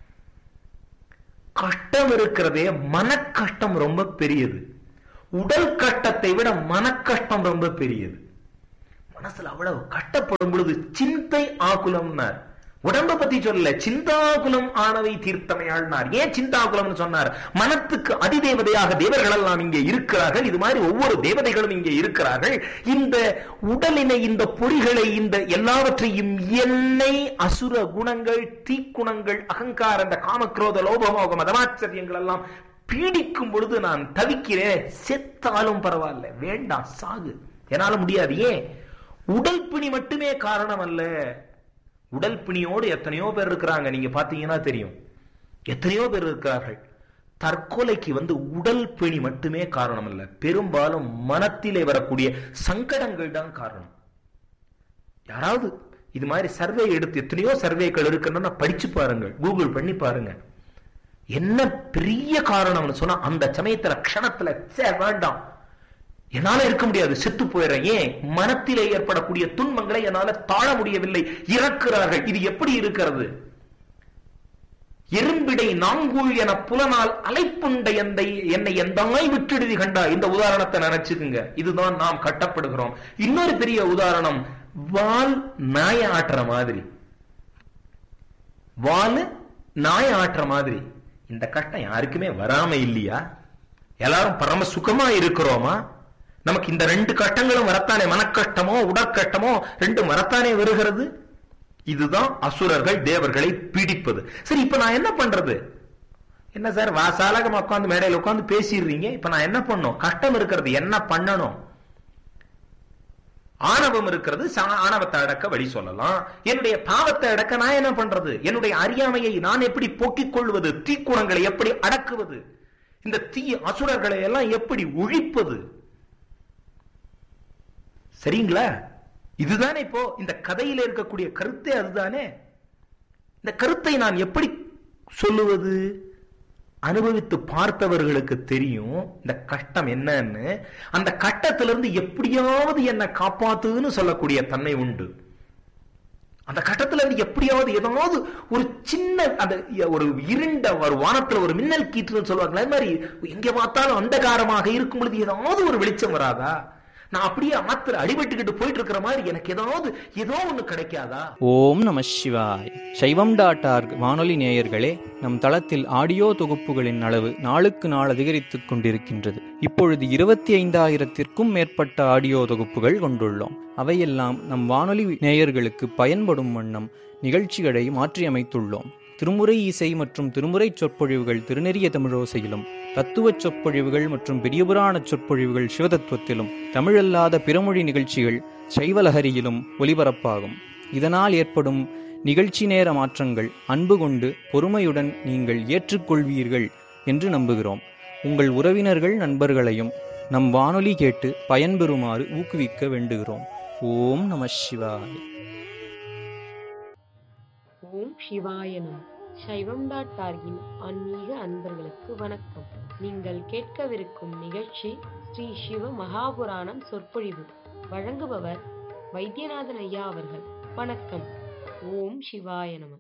கஷ்டம் இருக்கிறதே மன கஷ்டம் ரொம்ப பெரியது உடல் கஷ்டத்தை விட மன கஷ்டம் ரொம்ப பெரியது மனசுல அவ்வளவு கஷ்டப்படும் பொழுது சிந்தை ஆகுலம்னார் உடம்ப பத்தி சொல்லல சிந்தாகுலம் ஆனவை தீர்த்தமையாள்னார் ஏன் சிந்தாகுலம்னு சொன்னார் மனத்துக்கு அதிதேவதையாக தேவர்கள் எல்லாம் இங்கே இருக்கிறார்கள் இது மாதிரி ஒவ்வொரு தேவதைகளும் இங்கே இருக்கிறார்கள் இந்த உடலினை இந்த பொறிகளை இந்த எல்லாவற்றையும் என்னை அசுர குணங்கள் தீக்குணங்கள் அகங்கார இந்த காமக்ரோத லோபமோக மதமாச்சரியங்கள் எல்லாம் பீடிக்கும் பொழுது நான் தவிக்கிறேன் செத்தாலும் பரவாயில்ல வேண்டாம் சாகு என்னால முடியாது ஏன் உடல் பிணி மட்டுமே காரணம் அல்ல உடல் பிணியோடு எத்தனையோ பேர் இருக்கிறாங்க நீங்க பாத்தீங்கன்னா தெரியும் எத்தனையோ பேர் இருக்கிறார்கள் தற்கொலைக்கு வந்து உடல் பிணி மட்டுமே காரணம் அல்ல பெரும்பாலும் மனத்திலே வரக்கூடிய சங்கடங்கள் தான் காரணம் யாராவது இது மாதிரி சர்வே எடுத்து எத்தனையோ சர்வேக்கள் இருக்குன்னா படிச்சு பாருங்கள் கூகுள் பண்ணி பாருங்க என்ன பெரிய காரணம்னு சொன்னா அந்த சமயத்துல க்ஷணத்துல "ச்சே, வேண்டாம் என்னால இருக்க முடியாது செத்து போயிடுறேன் ஏன் மனத்திலே ஏற்படக்கூடிய துன்பங்களை என்னால தாழ முடியவில்லை இறக்கிறார்கள் இது எப்படி இருக்கிறது எறும்பிடை நாங்கூழ் என புலனால் அலைப்புண்ட எந்தை என்னை எந்தாய் விட்டுடுதி கண்டா இந்த உதாரணத்தை நினைச்சுக்குங்க இதுதான் நாம் கட்டப்படுகிறோம் இன்னொரு பெரிய உதாரணம் வால் நாய ஆட்டுற மாதிரி வால் நாய ஆட்டுற மாதிரி இந்த கட்டம் யாருக்குமே வராம இல்லையா எல்லாரும் பரம சுகமா இருக்கிறோமா நமக்கு இந்த ரெண்டு கட்டங்களும் வரத்தானே மனக்கட்டமோ உடற்கட்டமோ ரெண்டு வரத்தானே வருகிறது இதுதான் அசுரர்கள் தேவர்களை பீடிப்பது சரி இப்ப நான் என்ன பண்றது என்ன சார் வாசாலகம் உட்காந்து மேடையில் உட்காந்து பேசிடுறீங்க இப்ப நான் என்ன பண்ணும் கஷ்டம் இருக்கிறது என்ன பண்ணணும் ஆணவம் இருக்கிறது சா- ஆணவத்தை அடக்க வழி சொல்லலாம் என்னுடைய பாவத்தை அடக்க நான் என்ன பண்றது என்னுடைய அறியாமையை நான் எப்படி போக்கிக் கொள்வது தீக்குணங்களை எப்படி அடக்குவது இந்த தீ அசுரர்களை எல்லாம் எப்படி ஒழிப்பது சரிங்களா இதுதானே இப்போ இந்த கதையில இருக்கக்கூடிய கருத்தே அதுதானே இந்த கருத்தை நான் எப்படி சொல்லுவது அனுபவித்து பார்த்தவர்களுக்கு தெரியும் இந்த கஷ்டம் என்னன்னு அந்த கட்டத்திலிருந்து எப்படியாவது என்னை காப்பாத்துன்னு சொல்லக்கூடிய தன்மை உண்டு அந்த கட்டத்துல இருந்து எப்படியாவது ஏதாவது ஒரு சின்ன அந்த ஒரு இருண்ட ஒரு வானத்துல ஒரு மின்னல் கீற்றுன்னு சொல்லுவாங்களே அது மாதிரி எங்க பார்த்தாலும் அந்தகாரமாக இருக்கும் பொழுது ஏதாவது ஒரு வெளிச்சம் வராதா நான் அப்படியே ஆத்துல அடிபட்டுக்கிட்டு போயிட்டு இருக்கிற மாதிரி எனக்கு ஏதாவது ஏதோ ஒண்ணு கிடைக்காதா ஓம் நம சிவாய் சைவம் டாட் ஆர்க் வானொலி நேயர்களே நம் தளத்தில் ஆடியோ தொகுப்புகளின் அளவு நாளுக்கு நாள் அதிகரித்துக் கொண்டிருக்கின்றது இப்பொழுது இருபத்தி ஐந்தாயிரத்திற்கும் மேற்பட்ட ஆடியோ தொகுப்புகள் கொண்டுள்ளோம் அவையெல்லாம் நம் வானொலி நேயர்களுக்கு பயன்படும் வண்ணம் நிகழ்ச்சிகளை மாற்றியமைத்துள்ளோம் திருமுறை இசை மற்றும் திருமுறை சொற்பொழிவுகள் திருநெறிய தமிழோசையிலும் தத்துவச் சொற்பொழிவுகள் மற்றும் பெரியபுராண சொற்பொழிவுகள் சிவதத்துவத்திலும் தமிழல்லாத பிறமொழி நிகழ்ச்சிகள் சைவலஹரியிலும் ஒலிபரப்பாகும் இதனால் ஏற்படும் நிகழ்ச்சி நேர மாற்றங்கள் அன்பு கொண்டு பொறுமையுடன் நீங்கள் ஏற்றுக்கொள்வீர்கள் என்று நம்புகிறோம் உங்கள் உறவினர்கள் நண்பர்களையும் நம் வானொலி கேட்டு பயன்பெறுமாறு ஊக்குவிக்க வேண்டுகிறோம் ஓம் நம சிவாய ஓம் சிவாய நம சைவம் டாட் டார்கின் ஆன்மீக அன்பர்களுக்கு வணக்கம் நீங்கள் கேட்கவிருக்கும் நிகழ்ச்சி ஸ்ரீ சிவ மகாபுராணம் சொற்பொழிவு வழங்குபவர் வைத்தியநாதன் ஐயா அவர்கள் வணக்கம் ஓம் சிவாய நம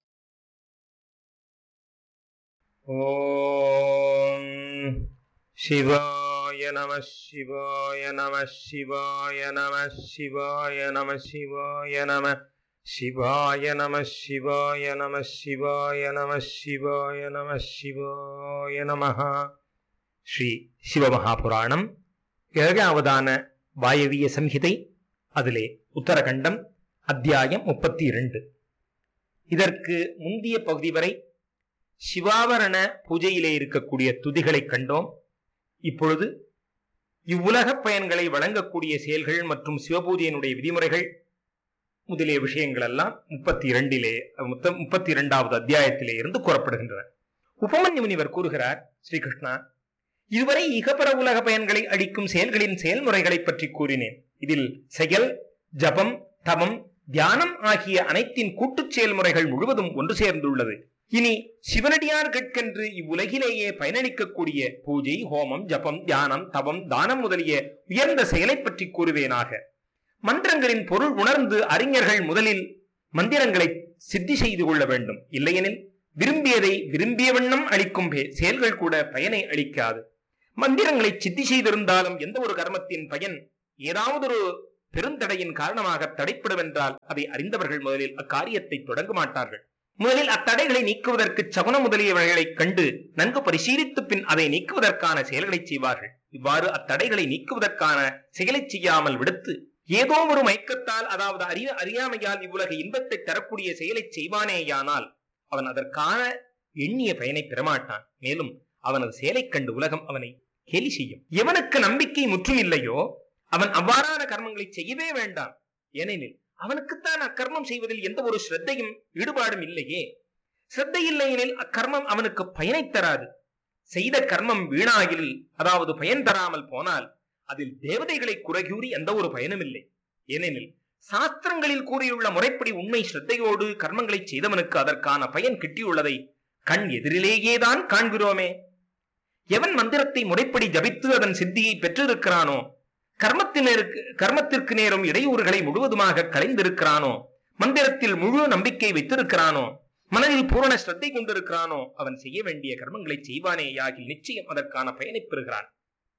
ॐ शिवाय नमः शिवाय नमः शिवाय नमः शिवाय नमः शिवाय नमः शिवाय नमः शिवाय नमः शिवाय नमः शिवाय नमः शिवाय नमः ஸ்ரீ சிவமகாபுராணம் ஏழாவதான வாயவிய சம்ஹிதை அதிலே உத்தரகண்டம் அத்தியாயம் முப்பத்தி இரண்டு இதற்கு முந்திய பகுதி வரை சிவாவரண பூஜையிலே இருக்கக்கூடிய துதிகளை கண்டோம் இப்பொழுது இவ்வுலக பயன்களை வழங்கக்கூடிய செயல்கள் மற்றும் சிவபூஜையினுடைய விதிமுறைகள் முதலிய விஷயங்கள் எல்லாம் முப்பத்தி இரண்டிலே மொத்தம் முப்பத்தி இரண்டாவது அத்தியாயத்திலே இருந்து கூறப்படுகின்றன உபமன்யு முனிவர் கூறுகிறார் ஸ்ரீகிருஷ்ணா இதுவரை இகபர உலக பயன்களை அளிக்கும் செயல்களின் செயல்முறைகளை பற்றி கூறினேன் இதில் செயல் ஜபம் தவம் தியானம் ஆகிய அனைத்தின் கூட்டுச் செயல்முறைகள் முழுவதும் ஒன்று சேர்ந்துள்ளது இனி சிவனடியார்கட்கென்று இவ்வுலகிலேயே பயனளிக்கக்கூடிய பூஜை ஹோமம் ஜபம் தியானம் தவம் தானம் முதலிய உயர்ந்த செயலைப் பற்றி கூறுவேனாக மந்திரங்களின் பொருள் உணர்ந்து அறிஞர்கள் முதலில் மந்திரங்களை சித்தி செய்து கொள்ள வேண்டும் இல்லையெனில் விரும்பியதை விரும்பிய வண்ணம் அளிக்கும் பே- செயல்கள் கூட பயனை அளிக்காது மந்திரங்களை சித்தி செய்திருந்தாலும் எந்த ஒரு கர்மத்தின் பயன் ஏதாவது ஒரு பெருந்தடையின் காரணமாக தடைப்படுவென்றால் அதை அறிந்தவர்கள் முதலில் அக்காரியத்தை தொடங்க மாட்டார்கள் முதலில் அத்தடைகளை நீக்குவதற்கு சகுனம் முதலியவர்களைக் கண்டு நன்கு பரிசீலித்து பின் அதை நீக்குவதற்கான செயல்களை செய்வார்கள் இவ்வாறு அத்தடைகளை நீக்குவதற்கான செயலை செய்யாமல் விடுத்து ஏதோ ஒரு மயக்கத்தால் அதாவது அறிய அறியாமையால் இவ்வுலக இன்பத்தை தரக்கூடிய செயலை செய்வானேயானால் அவன் அதற்கான எண்ணிய பயனை பெறமாட்டான் மேலும் அவனது செயலைக் கண்டு உலகம் அவனை கேலி செய்யும் எவனுக்கு நம்பிக்கை முற்றும் இல்லையோ அவன் அவ்வாறான கர்மங்களை செய்யவே வேண்டாம் ஏனெனில் அவனுக்குத்தான் அக்கர்மம் செய்வதில் எந்த ஒரு ஸ்ரத்தையும் ஈடுபாடும் இல்லையே ஸ்ரத்தை இல்லையெனில் அக்கர்மம் அவனுக்கு பயனை தராது செய்த கர்மம் வீணாகில் அதாவது பயன் தராமல் போனால் அதில் தேவதைகளை குறைகூறி எந்த ஒரு பயனும் இல்லை ஏனெனில் சாஸ்திரங்களில் கூறியுள்ள முறைப்படி உண்மை ஸ்ரத்தையோடு கர்மங்களை செய்தவனுக்கு அதற்கான பயன் கிட்டியுள்ளதை கண் எதிரிலேயேதான் காண்கிறோமே எவன் மந்திரத்தை முறைப்படி ஜபித்து அதன் சித்தியை பெற்றிருக்கிறானோ கர்மத்தினருக்கு கர்மத்திற்கு நேரும் இடையூறுகளை முழுவதுமாக களைந்திருக்கிறானோ மந்திரத்தில் முழு நம்பிக்கை வைத்திருக்கிறானோ மனதில் பூரண ஸ்ரத்தை கொண்டிருக்கிறானோ அவன் செய்ய வேண்டிய கர்மங்களை செய்வானேயாகில் நிச்சயம் அதற்கான பயனை பெறுகிறான்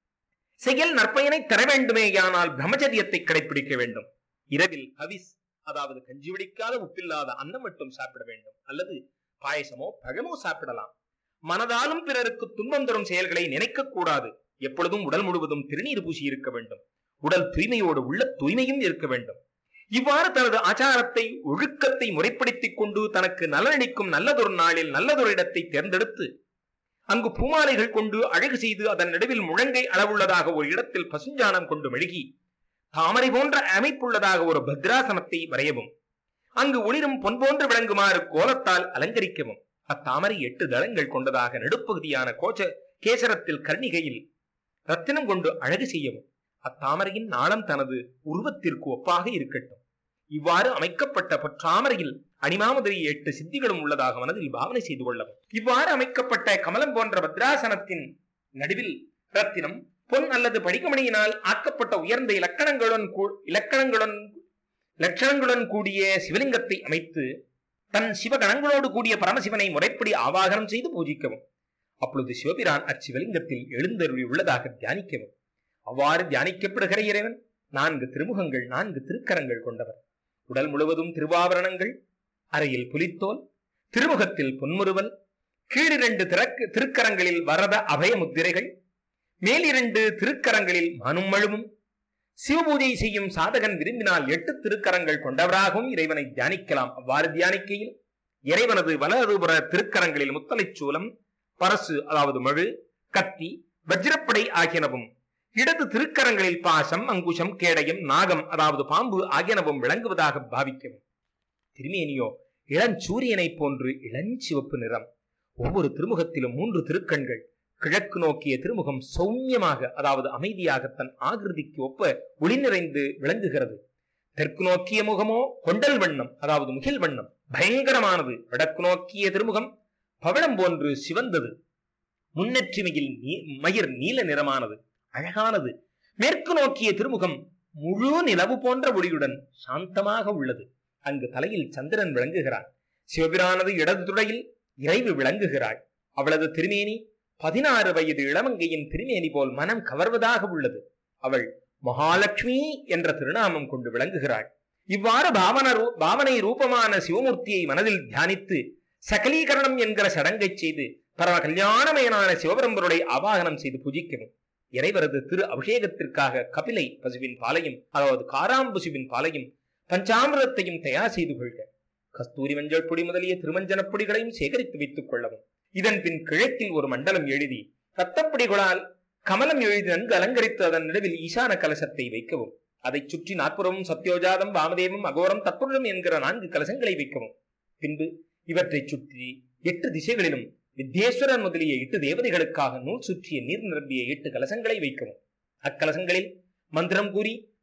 செயல் நற்பயனை தர வேண்டுமேயானால் பிரம்மச்சரியத்தை கடைபிடிக்க வேண்டும் இரவில் ஹவிஸ் அதாவது கஞ்சி வடிக்காத உப்பில்லாத அன்னம் மட்டும் சாப்பிட வேண்டும் அல்லது பாயசமோ பழமோ சாப்பிடலாம் மனதாலும் பிறருக்கு துன்பம் தரும் செயல்களை நினைக்க கூடாது எப்பொழுதும் உடல் முழுவதும் திருநீர் பூசி இருக்க வேண்டும் உடல் தூய்மையோடு உள்ள தூய்மையும் இருக்க வேண்டும் இவ்வாறு தனது ஆச்சாரத்தை ஒழுக்கத்தை முறைப்படுத்திக் கொண்டு தனக்கு நலனளிக்கும் நல்லதொரு நாளில் நல்லதொரு இடத்தை தேர்ந்தெடுத்து அங்கு பூமாலைகள் கொண்டு அழகு செய்து அதன் நடுவில் முழங்கை அளவுள்ளதாக ஒரு இடத்தில் பசுஞ்சாணம் கொண்டு மெழுகி தாமரை போன்ற அமைப்புள்ளதாக ஒரு பத்ராசனத்தை வரையவும் அங்கு ஒளிரும் பொன் போன்று விளங்குமாறு கோலத்தால் அலங்கரிக்கவும் அத்தாமரை எட்டு தளங்கள் கொண்டதாக நடுப்பகுதியான கோச்ச கேசரத்தில் கர்ணிகையில் ரத்தினம் கொண்டு அழகு செய்யவும் அத்தாமரையின் நாளம் தனது உருவத்திற்கு ஒப்பாக இருக்கட்டும் இவ்வாறு அமைக்கப்பட்ட பொற்றாமரையில் அணிமாமுதலிய எட்டு சித்திகளும் உள்ளதாக மனதில் பாவனை செய்து கொள்ளவும் இவ்வாறு அமைக்கப்பட்ட கமலம் போன்ற பத்ராசனத்தின் நடுவில் ரத்தினம் பொன் அல்லது படிக்கமணியினால் ஆக்கப்பட்ட உயர்ந்த இலக்கணங்களுடன் கூ- இலக்கணங்களுடன் லட்சணங்களுடன் கூடிய சிவலிங்கத்தை அமைத்து தன் சிவகணங்களோடு கூடிய பரமசிவனை முறைப்படி ஆவாகனம் செய்து பூஜிக்கவும் அப்பொழுது சிவபிரான் அச்சிவலிங்கத்தில் எழுந்தருளி உள்ளதாக தியானிக்கவும் அவ்வாறு தியானிக்கப்படுகிற இறைவன் நான்கு திருமுகங்கள் நான்கு திருக்கரங்கள் கொண்டவர் உடல் முழுவதும் திருவாபரணங்கள் அறையில் புலித்தோல் திருமுகத்தில் பொன்முறுவல் கீழிரண்டு திறக்கு திருக்கரங்களில் வரத அபய முத்திரைகள் மேலிரண்டு திருக்கரங்களில் மனும் மழுவும் சிவபூஜை செய்யும் சாதகன் விரும்பினால் எட்டு திருக்கரங்கள் கொண்டவராகவும் இறைவனை தியானிக்கலாம் அவ்வாறு தியானிக்கையில் இறைவனது வலதுபுற திருக்கரங்களில் முத்தலைச் சூலம் பரசு அதாவது மழு கத்தி வஜ்ரப்படை ஆகியனவும் இடது திருக்கரங்களில் பாசம் அங்குஷம் கேடயம் நாகம் அதாவது பாம்பு ஆகியனவும் விளங்குவதாக பாவிக்கவும் திருமேனியோ இளஞ்சூரியனைப் போன்று இளஞ்சிவப்பு நிறம் ஒவ்வொரு திருமுகத்திலும் மூன்று திருக்கண்கள் கிழக்கு நோக்கிய திருமுகம் சௌமியமாக அதாவது அமைதியாக தன் ஆகிருதிக்கு ஒப்ப ஒளி நிறைந்து விளங்குகிறது தெற்கு நோக்கிய முகமோ கொண்டல் வண்ணம் அதாவது முகில் வண்ணம் பயங்கரமானது வடக்கு நோக்கிய திருமுகம் பவளம் போன்று சிவந்தது முன்னெற்றிமையில் நீ- மயிர் நீல நிறமானது அழகானது மேற்கு நோக்கிய திருமுகம் முழு நிலவு போன்ற ஒளியுடன் சாந்தமாக உள்ளது அங்கு தலையில் சந்திரன் விளங்குகிறான் சிவபிரானது இடது துடையில் இறைவு விளங்குகிறாள் அவளது திருமேனி பதினாறு வயது இளமங்கையின் திருமேனி போல் மனம் கவர்வதாக உள்ளது அவள் மகாலட்சுமி என்ற திருநாமம் கொண்டு விளங்குகிறாள் இவ்வாறு பாவன ரூ- பாவனை ரூபமான சிவமூர்த்தியை மனதில் தியானித்து சகலீகரணம் என்கிற சடங்கைச் செய்து பரம கல்யாணமயனான சிவபரம்பருடைய ஆவாகனம் செய்து பூஜிக்கவும் இறைவரது திரு அபிஷேகத்திற்காக கபிலை பசுவின் பாலையும் அதாவது காராம்பசுவின் பாலையும் பஞ்சாமிரத்தையும் தயார் செய்து கொள்க கஸ்தூரி மஞ்சள் பொடி முதலிய திருமஞ்சனப் பொடிகளையும் சேகரித்து வைத்துக் கொள்ளவும் இதன் பின் கிழக்கில் ஒரு மண்டலம் எழுதி ரத்தப்பொடிகளால் கமலம் எழுதி நன்கு அலங்கரித்து அதன் நடுவில் ஈசான கலசத்தை வைக்கவும் அதைச் சுற்றி நாற்புறமும் சத்யோஜாதம் வாமதேவம் அகோரம் தற்புரம் என்கிற நான்கு கலசங்களை வைக்கவும் பின்பு இவற்றைச் சுற்றி எட்டு திசைகளிலும் வித்யேஸ்வரர் முதலிய எட்டு தேவதைகளுக்காக நூல் சுற்றிய நீர் நிரம்பிய எட்டு கலசங்களை வைக்கவும் அக்கலசங்களில் மந்திரம் கூறி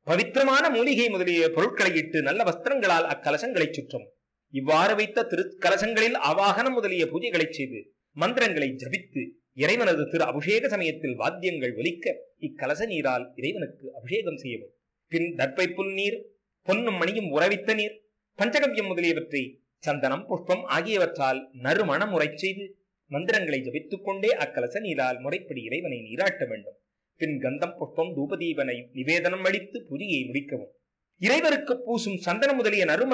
பவித்திரமான மூலிகை முதலிய பொருட்களை இட்டு நல்ல வஸ்திரங்களால் அக்கலசங்களை சுற்றும் இவ்வாறு வைத்த திருக்கலசங்களில் அவாகனம் முதலிய பூஜைகளை செய்து மந்திரங்களை ஜபித்து இறைவனது திரு அபிஷேக சமயத்தில் வாத்தியங்கள் ஒலிக்க இக்கலச நீரால் இறைவனுக்கு அபிஷேகம் செய்யவும் பின் தர்ப்பை புல் நீர் பொன்னும் மணியும் உறவித்த நீர் பஞ்சகவ்யம் முதலியவற்றை சந்தனம் புஷ்பம் ஆகியவற்றால் நறுமணம் முறை செய்து மந்திரங்களை ஜபித்துக் கொண்டே அக்கலச நீரால் முறைப்படி இறைவனை நீராட்ட வேண்டும் பின் கந்தம் புஷ்பம் தூபதீபனை நிவேதனம் அளித்து பூஜையை முடிக்கவும் இறைவருக்கு பூசும் சந்தனம் முதலிய நறுமண